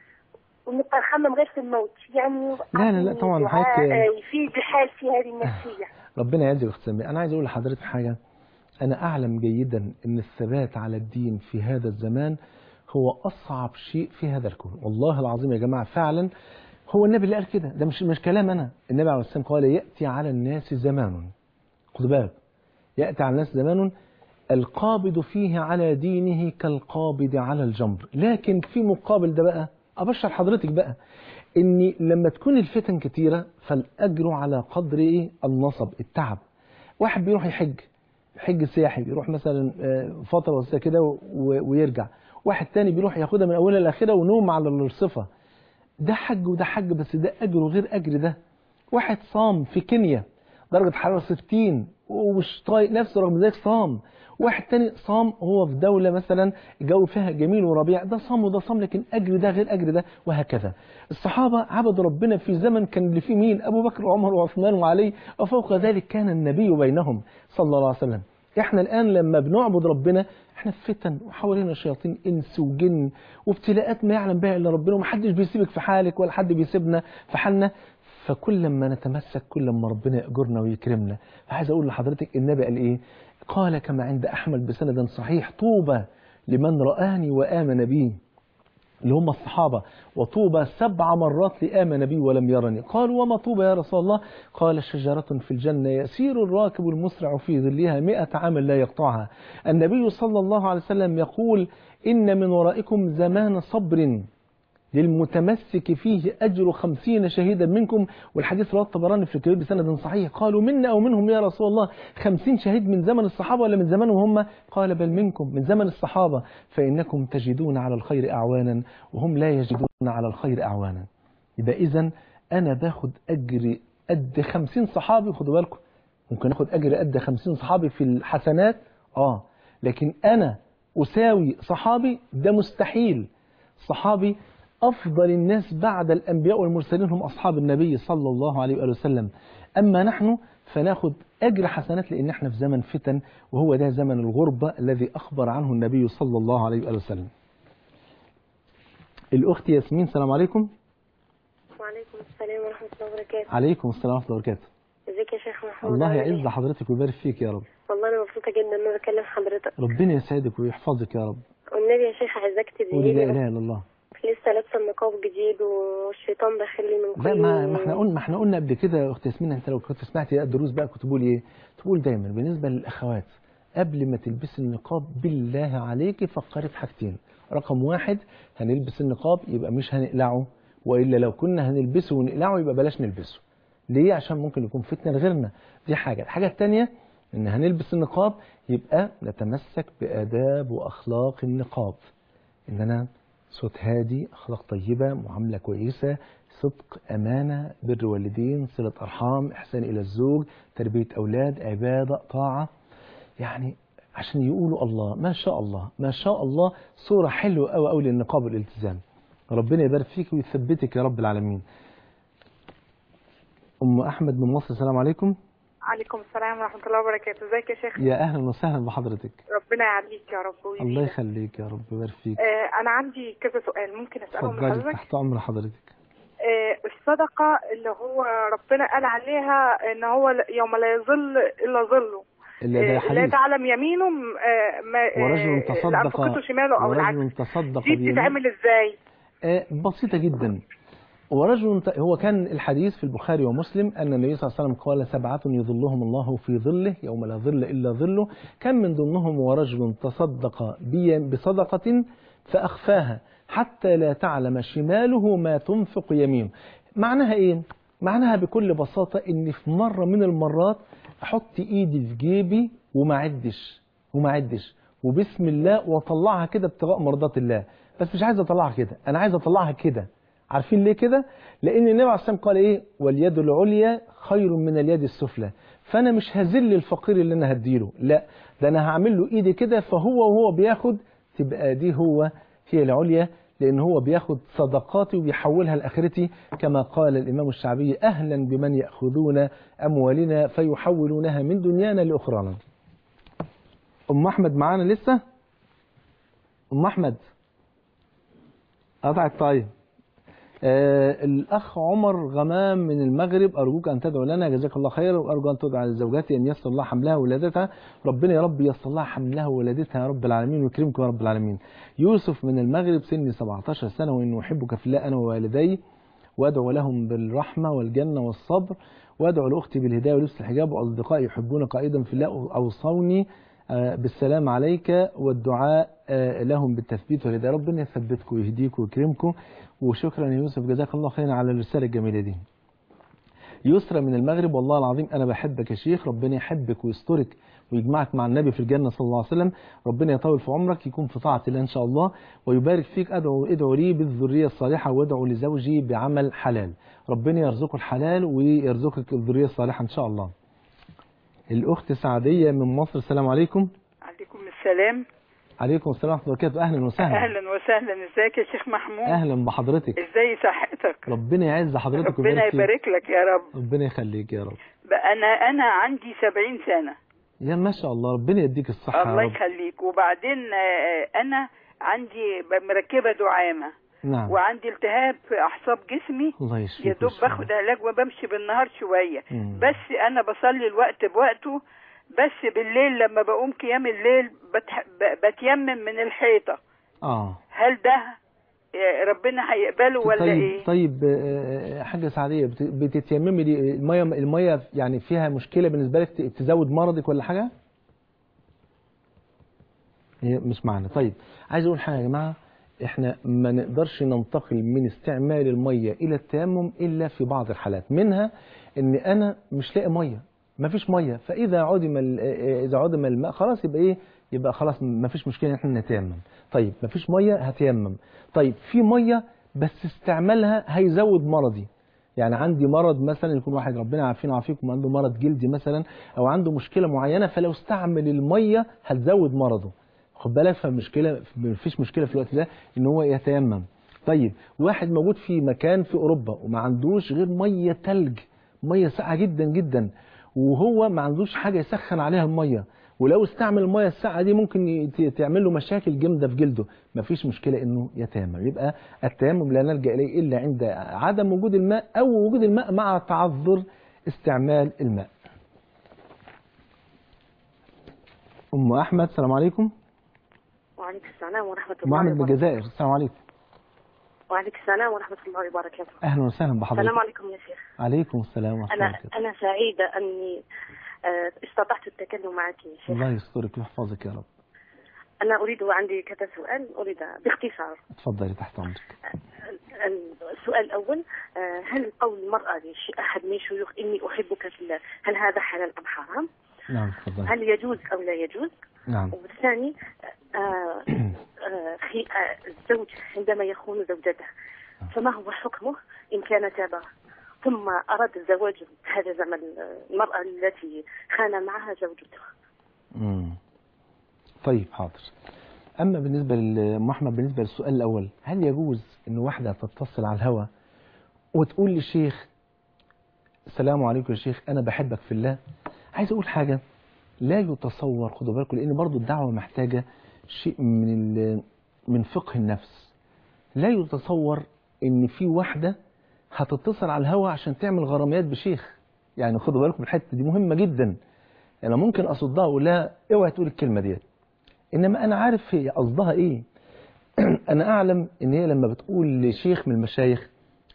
ونبقى نخمم غير في الموت يعني لا، لا، لا، طبعاً دعاء حضرتك- يفيد بحالتي هذه النفسية ربنا يعزك يا اخت ساميه انا عايز اقول لحضرتك حاجه انا اعلم جيدا ان الثبات على الدين في هذا الزمان هو اصعب شيء في هذا الكون والله العظيم يا جماعه فعلا هو النبي اللي قال كده ده مش مش كلام انا النبي عليه الصلاه والسلام قال ياتي على الناس زمان خد بالك ياتي على الناس زمان القابض فيه على دينه كالقابض على الجمر لكن في مقابل ده بقى ابشر حضرتك بقى ان لما تكون الفتن كتيره فالاجر على قدر ايه النصب التعب واحد بيروح يحج حج سياحي بيروح مثلا آه، فتره بسيطه كده و- ويرجع واحد تاني بيروح ياخدها من اولها لاخرها ونوم على الرصفه ده حج وده حج بس ده اجره غير اجر ده واحد صام في كينيا درجة حرارة 60 ومش طايق نفسه رغم ذلك صام واحد تاني صام هو في دولة مثلا الجو فيها جميل وربيع ده صام وده صام لكن أجر ده غير أجر ده وهكذا الصحابة عبدوا ربنا في زمن كان اللي فيه مين أبو بكر وعمر وعثمان وعلي وفوق ذلك كان النبي بينهم صلى الله عليه وسلم احنا الآن لما بنعبد ربنا احنا في فتن وحوالينا شياطين انس وجن وابتلاءات ما يعلم بها الا ربنا ومحدش بيسيبك في حالك ولا حد بيسيبنا في حالنا فكل ما نتمسك كل ما ربنا يأجرنا ويكرمنا فعايز أقول لحضرتك النبي قال إيه قال كما عند أحمد بسند صحيح طوبى لمن رآني وآمن بي اللي هم الصحابة وطوبى سبع مرات لآمن بي ولم يرني قالوا وما طوبى يا رسول الله قال شجرة في الجنة يسير الراكب المسرع في ظلها مئة عام لا يقطعها النبي صلى الله عليه وسلم يقول إن من ورائكم زمان صبر للمتمسك فيه أجر خمسين شهيدا منكم والحديث رواه الطبراني في الكبير بسند صحيح قالوا منا أو منهم يا رسول الله خمسين شهيد من زمن الصحابة ولا من زمنهم هم قال بل منكم من زمن الصحابة فإنكم تجدون على الخير أعوانا وهم لا يجدون على الخير أعوانا يبقى إذا أنا باخد أجر قد خمسين صحابي خدوا بالكم ممكن أخد أجر قد خمسين صحابي في الحسنات آه لكن أنا أساوي صحابي ده مستحيل صحابي أفضل الناس بعد الأنبياء والمرسلين هم أصحاب النبي صلى الله عليه وآله وسلم أما نحن فناخد أجر حسنات لأن احنا في زمن فتن وهو ده زمن الغربة الذي أخبر عنه النبي صلى الله عليه وآله وسلم الأخت ياسمين السلام عليكم وعليكم السلام ورحمة الله وبركاته عليكم السلام ورحمة الله وبركاته ازيك يا شيخ محمود الله عامل يعز إيه؟ حضرتك ويبارك فيك يا رب والله أنا مبسوطة جدا إن أنا بكلم حضرتك ربنا يسعدك ويحفظك يا رب والنبي يا شيخ عايزاك قولي لا تدعي إله إلا الله لسه لابسة النقاب جديد والشيطان داخل لي من لا كل ما ما احنا قلنا ما احنا قلنا قبل كده يا اخت ياسمين انت لو كنت سمعتي الدروس بقى كنت بقول ايه؟ تقول دايما بالنسبه للاخوات قبل ما تلبسي النقاب بالله عليكي فكري في حاجتين رقم واحد هنلبس النقاب يبقى مش هنقلعه والا لو كنا هنلبسه ونقلعه يبقى بلاش نلبسه ليه عشان ممكن يكون فتنه لغيرنا دي حاجه الحاجه الثانيه ان هنلبس النقاب يبقى نتمسك باداب واخلاق النقاب ان انا صوت هادي اخلاق طيبه معامله كويسه صدق امانه بر والدين صله ارحام احسان الى الزوج تربيه اولاد عباده طاعه يعني عشان يقولوا الله ما شاء الله ما شاء الله صوره حلوه قوي قوي للنقاب والالتزام ربنا يبارك فيك ويثبتك يا رب العالمين ام احمد من مصر السلام عليكم عليكم السلام ورحمة الله وبركاته ازيك يا شيخ يا اهلا وسهلا بحضرتك ربنا يعليك يا رب ويبارك. الله يخليك يا رب يبارك فيك آه انا عندي كذا سؤال ممكن اسالهم اتفضلي لحضرتك تحت امر حضرتك آه الصدقة اللي هو ربنا قال عليها ان هو ل- يوم لا يظل الا ظله اللي ده آه، لا حديث تعلم يمينه م- آه، ما آه، ورجل اللي تصدق انفقته شماله او العكس ورجل تصدق دي بيمينه بتتعمل ازاي آه، بسيطة جدا ورجل ت- هو كان الحديث في البخاري ومسلم أن النبي صلى الله عليه وسلم قال سبعة يظلهم الله في ظله يوم لا ظل إلا ظله كان من ضمنهم ورجل تصدق بي- بصدقة فأخفاها حتى لا تعلم شماله ما تنفق يمينه معناها إيه؟ معناها بكل بساطة إن في مرة من المرات أحط إيدي في جيبي وما عدش وما عدش وبسم الله واطلعها كده ابتغاء مرضات الله بس مش عايز اطلعها كده انا عايز اطلعها كده عارفين ليه كده لان النبي عليه الصلاه والسلام قال ايه واليد العليا خير من اليد السفلى فانا مش هذل الفقير اللي انا هديله لا ده انا هعمل له ايدي كده فهو وهو بياخد تبقى دي هو هي العليا لان هو بياخد صدقاتي وبيحولها لاخرتي كما قال الامام الشعبي اهلا بمن ياخذون اموالنا فيحولونها من دنيانا لاخرانا ام احمد معانا لسه ام احمد قطعت طيب آه الأخ عمر غمام من المغرب أرجوك أن تدعو لنا جزاك الله خيرا وأرجو أن تدعو لزوجاتي أن يسر الله حملها وولادتها ربنا يا رب يسر الله حملها وولادتها يا رب العالمين ويكرمكم يا رب العالمين يوسف من المغرب سني 17 سنة وإني أحبك في الله أنا ووالدي وأدعو لهم بالرحمة والجنة والصبر وأدعو لأختي بالهداية ولبس الحجاب وأصدقائي يحبونك أيضا في الله أوصوني آه، بالسلام عليك والدعاء آه، لهم بالتثبيت والهداية ربنا يثبتكم ويهديكم ويكرمكم وشكرا يا يوسف جزاك الله خيرا على الرسالة الجميلة دي يسرى من المغرب والله العظيم أنا بحبك يا شيخ ربنا يحبك ويسترك ويجمعك مع النبي في الجنة صلى الله عليه وسلم ربنا يطول في عمرك يكون في طاعة الله إن شاء الله ويبارك فيك أدعو ادعو لي بالذرية الصالحة وادعو لزوجي بعمل حلال ربنا يرزقه الحلال ويرزقك الذرية الصالحة إن شاء الله الأخت سعدية من مصر السلام عليكم عليكم السلام عليكم السلام ورحمة الله وبركاته أهلا وسهلا اهلا وسهلا ازيك يا شيخ محمود أهلا بحضرتك ازاي صحتك ربنا يعز حضرتك ربنا ويبارك فيك. يبارك لك يا رب ربنا يخليك يا رب بقى انا انا عندي سبعين سنة يا ما شاء الله ربنا يديك الصحة الله يا رب يخليك وبعدين آه، انا عندي ب- مركبة دعامة نعم وعندي التهاب في اعصاب جسمي الله يشفيك يا دوب ويشفيك. باخد علاج وبمشي بالنهار شوية مم. بس انا بصلي الوقت بوقته بس بالليل لما بقوم قيام الليل بتح... ب- بتيمم من الحيطة اه هل ده آه، ربنا هيقبله ولا طيب ايه طيب آه، حاجة سعدية بت- بتتيممي دي المية المية يعني فيها مشكلة بالنسبة لك ت- تزود مرضك ولا حاجة؟ هي مش معنى طيب عايز اقول حاجة يا جماعة احنا ما نقدرش ننتقل من استعمال المية الى التيمم الا في بعض الحالات منها ان انا مش لاقي مية ما فيش مية فاذا عدم ال- آه، اذا عدم الماء خلاص يبقى ايه يبقى خلاص ما فيش مشكلة ان احنا نتيمم طيب ما فيش مية هتيمم طيب في مية بس استعمالها هيزود مرضي يعني عندي مرض مثلا يكون واحد ربنا يعافينا ويعافيكم عنده مرض جلدي مثلا او عنده مشكله معينه فلو استعمل الميه هتزود مرضه خد بالك فالمشكله مفيش مشكله في الوقت ده ان هو يتيمم طيب واحد موجود في مكان في اوروبا وما عندوش غير ميه تلج ميه ساقعه جدا جدا وهو ما عندوش حاجه يسخن عليها الميه ولو استعمل الميه الساقعه دي ممكن ي- تعمل له مشاكل جامده في جلده مفيش مشكله انه يتيمم يبقى التيمم لا نلجا اليه الا عند عدم وجود الماء او وجود الماء مع تعذر استعمال الماء ام احمد السلام عليكم وعليكم السلام ورحمة ام الله احمد من وبركاته الجزائر السلام عليكم وعليكم السلام ورحمة الله وبركاته اهلا وسهلا بحضرتك السلام عليكم يا شيخ عليكم السلام ورحمه الله أنا وبركاته أنا سعيدة أني آه، استطعت التكلم معك يا شيخ الله يسترك ويحفظك يا رب أنا أريد وعندي كذا سؤال أريد باختصار اتفضلي تحت امرك السؤال الأول آه، هل قول المرأة لأحد من شيوخ إني أحبك في الله هل هذا حلال أم حرام؟ نعم اتفضلي هل يجوز أو لا يجوز؟ نعم والثاني آه، آه، خي- آه، الزوج عندما يخون زوجته فما هو حكمه إن كان تاب ثم أراد الزواج هذا زمن المرأة التي خان معها زوجته مم. طيب حاضر اما بالنسبه لام احمد بالنسبه للسؤال الاول هل يجوز ان واحده تتصل على الهوى وتقول للشيخ السلام عليكم يا شيخ انا بحبك في الله عايز اقول حاجه لا يتصور خدوا بالكم لان برضو الدعوه محتاجه شيء من ال- من فقه النفس لا يتصور ان في واحده هتتصل على الهوى عشان تعمل غراميات بشيخ يعني خدوا بالكم الحته دي مهمه جدا انا ممكن اصدها واقول لها اوعي تقول الكلمه ديت انما انا عارف هي قصدها ايه انا اعلم ان هي لما بتقول لشيخ من المشايخ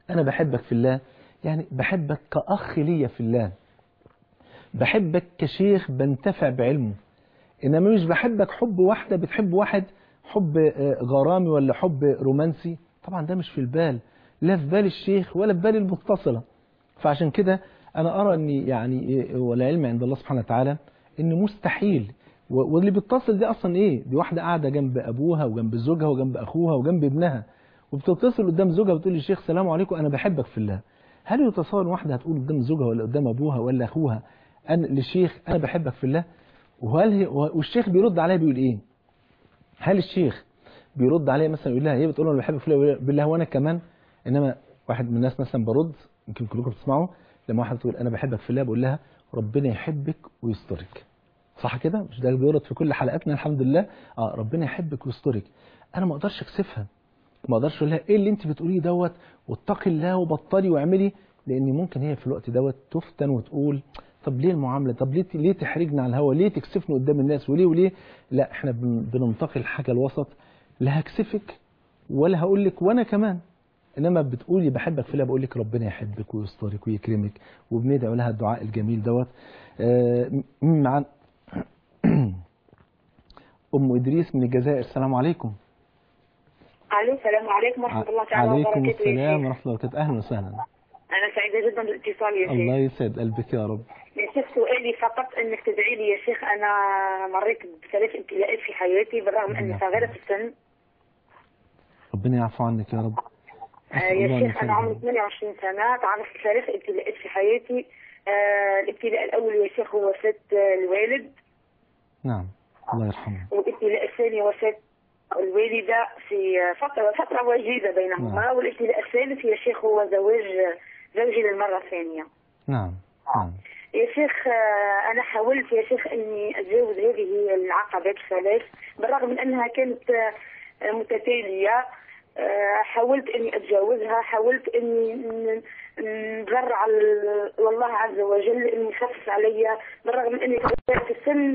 أنا بحبك في الله يعني بحبك كأخ ليا في الله بحبك كشيخ بنتفع بعلمه إنما مش بحبك حب واحدة بتحب واحد حب آه، غرامي ولا حب رومانسي طبعا ده مش في البال لا في بال الشيخ ولا في بال المتصلة فعشان كده أنا أرى أن يعني إيه، والعلم عند الله سبحانه وتعالى إن مستحيل و- واللي بيتصل دي أصلا إيه دي واحدة قاعدة جنب أبوها وجنب زوجها وجنب أخوها وجنب ابنها وبتتصل قدام زوجها بتقول للشيخ سلام عليكم أنا بحبك في الله هل يتصور واحدة هتقول قدام زوجها ولا قدام أبوها ولا أخوها أن للشيخ أنا بحبك في الله وهل هي والشيخ بيرد عليها بيقول إيه هل الشيخ بيرد عليها مثلا يقول لها هي بتقول له انا بحبك في الله بالله وانا كمان انما واحد من الناس مثلا برد يمكن كلكم بتسمعوا لما واحده تقول انا بحبك في الله بقول لها ربنا يحبك ويسترك صح كده مش ده بيورد في كل حلقاتنا الحمد لله اه ربنا يحبك ويسترك انا ما اقدرش اكسفها ما اقدرش اقول لها ايه اللي انت بتقوليه دوت واتقي الله وبطلي واعملي لان ممكن هي في الوقت دوت تفتن وتقول طب ليه المعامله طب ليه ليه تحرجني على الهوا ليه تكسفني قدام الناس وليه وليه لا احنا بن- بننتقي الحاجه الوسط لا هكسفك ولا هقول لك وانا كمان انما بتقولي بحبك في الله بقول لك ربنا يحبك ويسترك ويكرمك وبندعو لها الدعاء الجميل دوت آه، م- مع ام ادريس من الجزائر السلام عليكم الو السلام عليكم ورحمه الله تعالى عليكم وبركاته يا السلام شيخ ورحمه الله وبركاته اهلا وسهلا انا سعيده جدا بالاتصال يا الله شيخ يسعد قلبك يا رب يا شيخ سؤالي فقط انك تدعي لي يا شيخ انا مريت بثلاث ابتلاءات في حياتي بالرغم اني صغيره في السن ربنا يعفو عنك يا رب آه أسأل يا الله أن شيخ انا يسلمك. عمري 28 سنه تعرضت لثلاث ابتلاءات في حياتي آه الابتلاء الاول يا شيخ هو وفاه آه، الوالد نعم الله يرحمه والابتلاء الثاني وفاه الوالده في فتره فتره وجيزه بينهما نعم. والابتلاء الثالث يا شيخ هو زواج زوجي للمره الثانيه نعم نعم يا شيخ آه، أنا حاولت يا شيخ إني أتجاوز هذه العقبات الثلاث بالرغم من أنها كانت آه، متتالية آه، حاولت إني أتجاوزها حاولت إني ن- نضرع ال- لله عز وجل إني يخفف عليا بالرغم من إني صغيرة في السن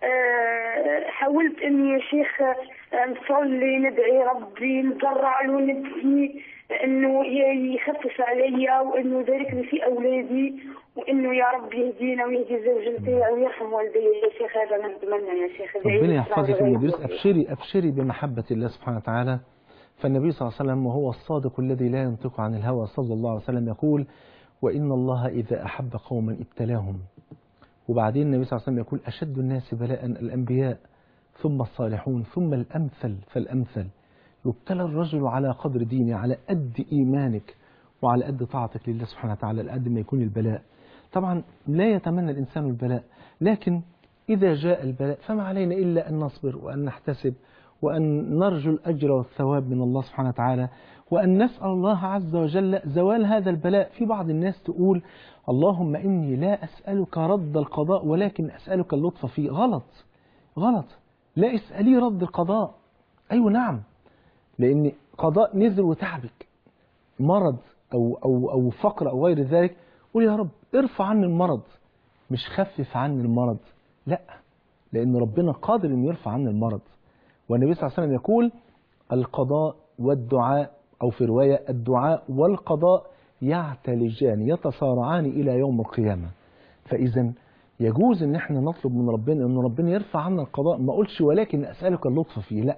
آه، حاولت إني يا شيخ آه، نصلي ندعي ربي نضرع له نبكي انه ي- يخفف عليا وانه يباركني في اولادي وانه يا رب يهدينا ويهدي الزوج نتاعي ويرحم والدي يا شيخ هذا ما نتمنى يا شيخ ادعي ربنا لي يحفظك الصلاة يا مدرس والغيب. ابشري ابشري بمحبه الله سبحانه وتعالى فالنبي صلى الله عليه وسلم وهو الصادق الذي لا ينطق عن الهوى صلى الله عليه وسلم يقول وان الله اذا احب قوما ابتلاهم وبعدين النبي صلى الله عليه وسلم يقول اشد الناس بلاء الانبياء ثم الصالحون ثم الامثل فالامثل يبتلى الرجل على قدر دينه على قد ايمانك وعلى قد طاعتك لله سبحانه وتعالى على قد ما يكون البلاء طبعا لا يتمنى الإنسان البلاء لكن إذا جاء البلاء فما علينا إلا أن نصبر وأن نحتسب وأن نرجو الأجر والثواب من الله سبحانه وتعالى وأن نسأل الله عز وجل زوال هذا البلاء في بعض الناس تقول اللهم إني لا أسألك رد القضاء ولكن أسألك اللطف فيه غلط غلط لا اسألي رد القضاء أيوة نعم لأن قضاء نزل وتعبك مرض أو, أو, أو فقر أو غير ذلك قول يا رب ارفع عني المرض مش خفف عني المرض لا لأن ربنا قادر أن يرفع عني المرض والنبي صلى الله عليه وسلم يقول القضاء والدعاء أو في رواية الدعاء والقضاء يعتلجان يتصارعان إلى يوم القيامة فإذا يجوز ان احنا نطلب من ربنا ان ربنا يرفع عنا القضاء ما اقولش ولكن اسالك اللطف فيه لا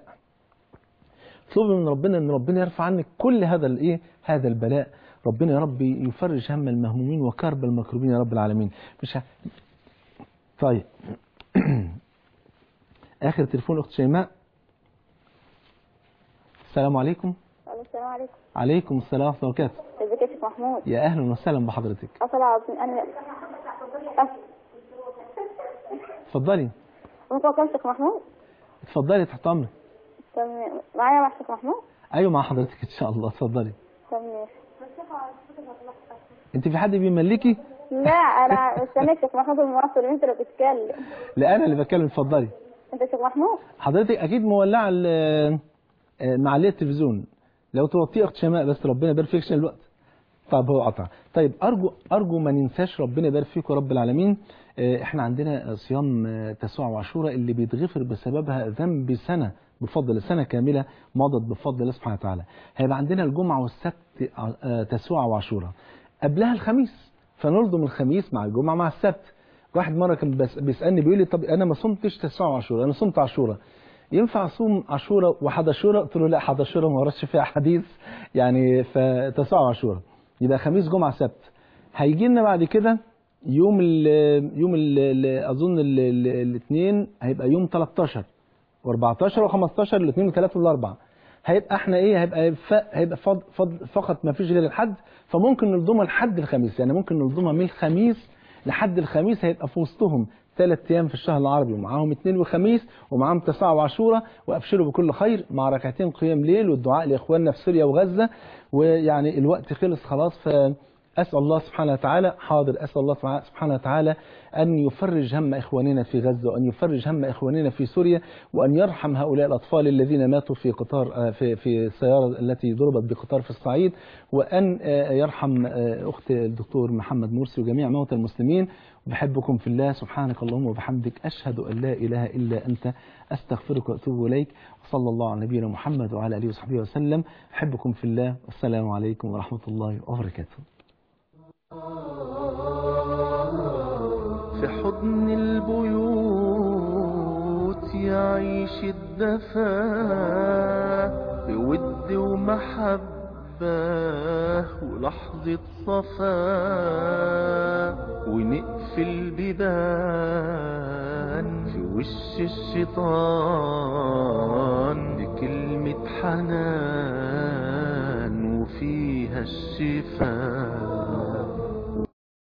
اطلبي من ربنا ان ربنا يرفع عنك كل هذا الايه هذا البلاء ربنا يا رب يفرج هم المهمومين وكرب المكروبين يا رب العالمين مش ه... طيب اخر تليفون اخت شيماء السلام عليكم السلام عليكم عليكم السلام ورحمه الله وبركاته ازيك يا شيخ محمود يا اهلا وسهلا بحضرتك اصل عظيم انا اتفضلي ممكن اكلم شيخ محمود اتفضلي تحت امرك تمام معايا مع شيخ محمود ايوه مع حضرتك ان شاء الله اتفضلي تمام انت في حد بيملكي لا انا مستنيك شيخ محمود المواصل انت اللي بتتكلم لا انا اللي بتكلم اتفضلي انت شيخ محمود حضرتك اكيد مولعه ال- آه، معليه التلفزيون لو توطيه اخت شماء بس ربنا يبارك فيك عشان الوقت طب هو قطع طيب ارجو ارجو ما ننساش ربنا يبارك فيكم يا رب العالمين آه، احنا عندنا صيام آه، تسوع وعاشوراء اللي بيتغفر بسببها ذنب سنه بفضل الله سنة كاملة مضت بفضل الله سبحانه وتعالى هيبقى عندنا الجمعة والسبت آه، تسوع وعاشوراء قبلها الخميس فنلضم الخميس مع الجمعة مع السبت واحد مرة كان بس- بيسألني بيقول لي طب أنا ما صمتش تسوع وعاشوراء أنا صمت عاشوراء ينفع أصوم عاشوراء وحداشوراء قلت له لا حداشوراء ما وردش فيها حديث يعني فتسوع وعاشوراء يبقى خميس جمعة سبت هيجي لنا بعد كده يوم ال يوم ال اظن الاثنين هيبقى يوم 13 و14 و15 الاثنين والثلاث والاربع هيبقى احنا ايه هيبقى ف... هيبقى فض... فض... فقط ما فيش غير الحد فممكن نلضمها لحد الخميس يعني ممكن نلضمها من الخميس لحد الخميس هيبقى في وسطهم ثلاث ايام في الشهر العربي ومعاهم اثنين وخميس ومعاهم تسعة وعاشوراء وابشروا بكل خير مع ركعتين قيام ليل والدعاء لاخواننا في سوريا وغزه ويعني الوقت خلص خلاص ف أسأل الله سبحانه وتعالى حاضر أسأل الله سبحانه وتعالى أن يفرج هم إخواننا في غزة وأن يفرج هم إخواننا في سوريا وأن يرحم هؤلاء الأطفال الذين ماتوا في قطار في في السيارة التي ضربت بقطار في الصعيد وأن يرحم أخت الدكتور محمد مرسي وجميع موتى المسلمين وبحبكم في الله سبحانك اللهم وبحمدك أشهد أن لا إله إلا أنت أستغفرك وأتوب إليك وصلى الله على نبينا محمد وعلى آله وصحبه وسلم أحبكم في الله والسلام عليكم ورحمة الله وبركاته في حضن البيوت يعيش الدفا بود ومحبة ولحظة صفا ونقفل بيبان في وش الشيطان بكلمة حنان وفيها الشفاء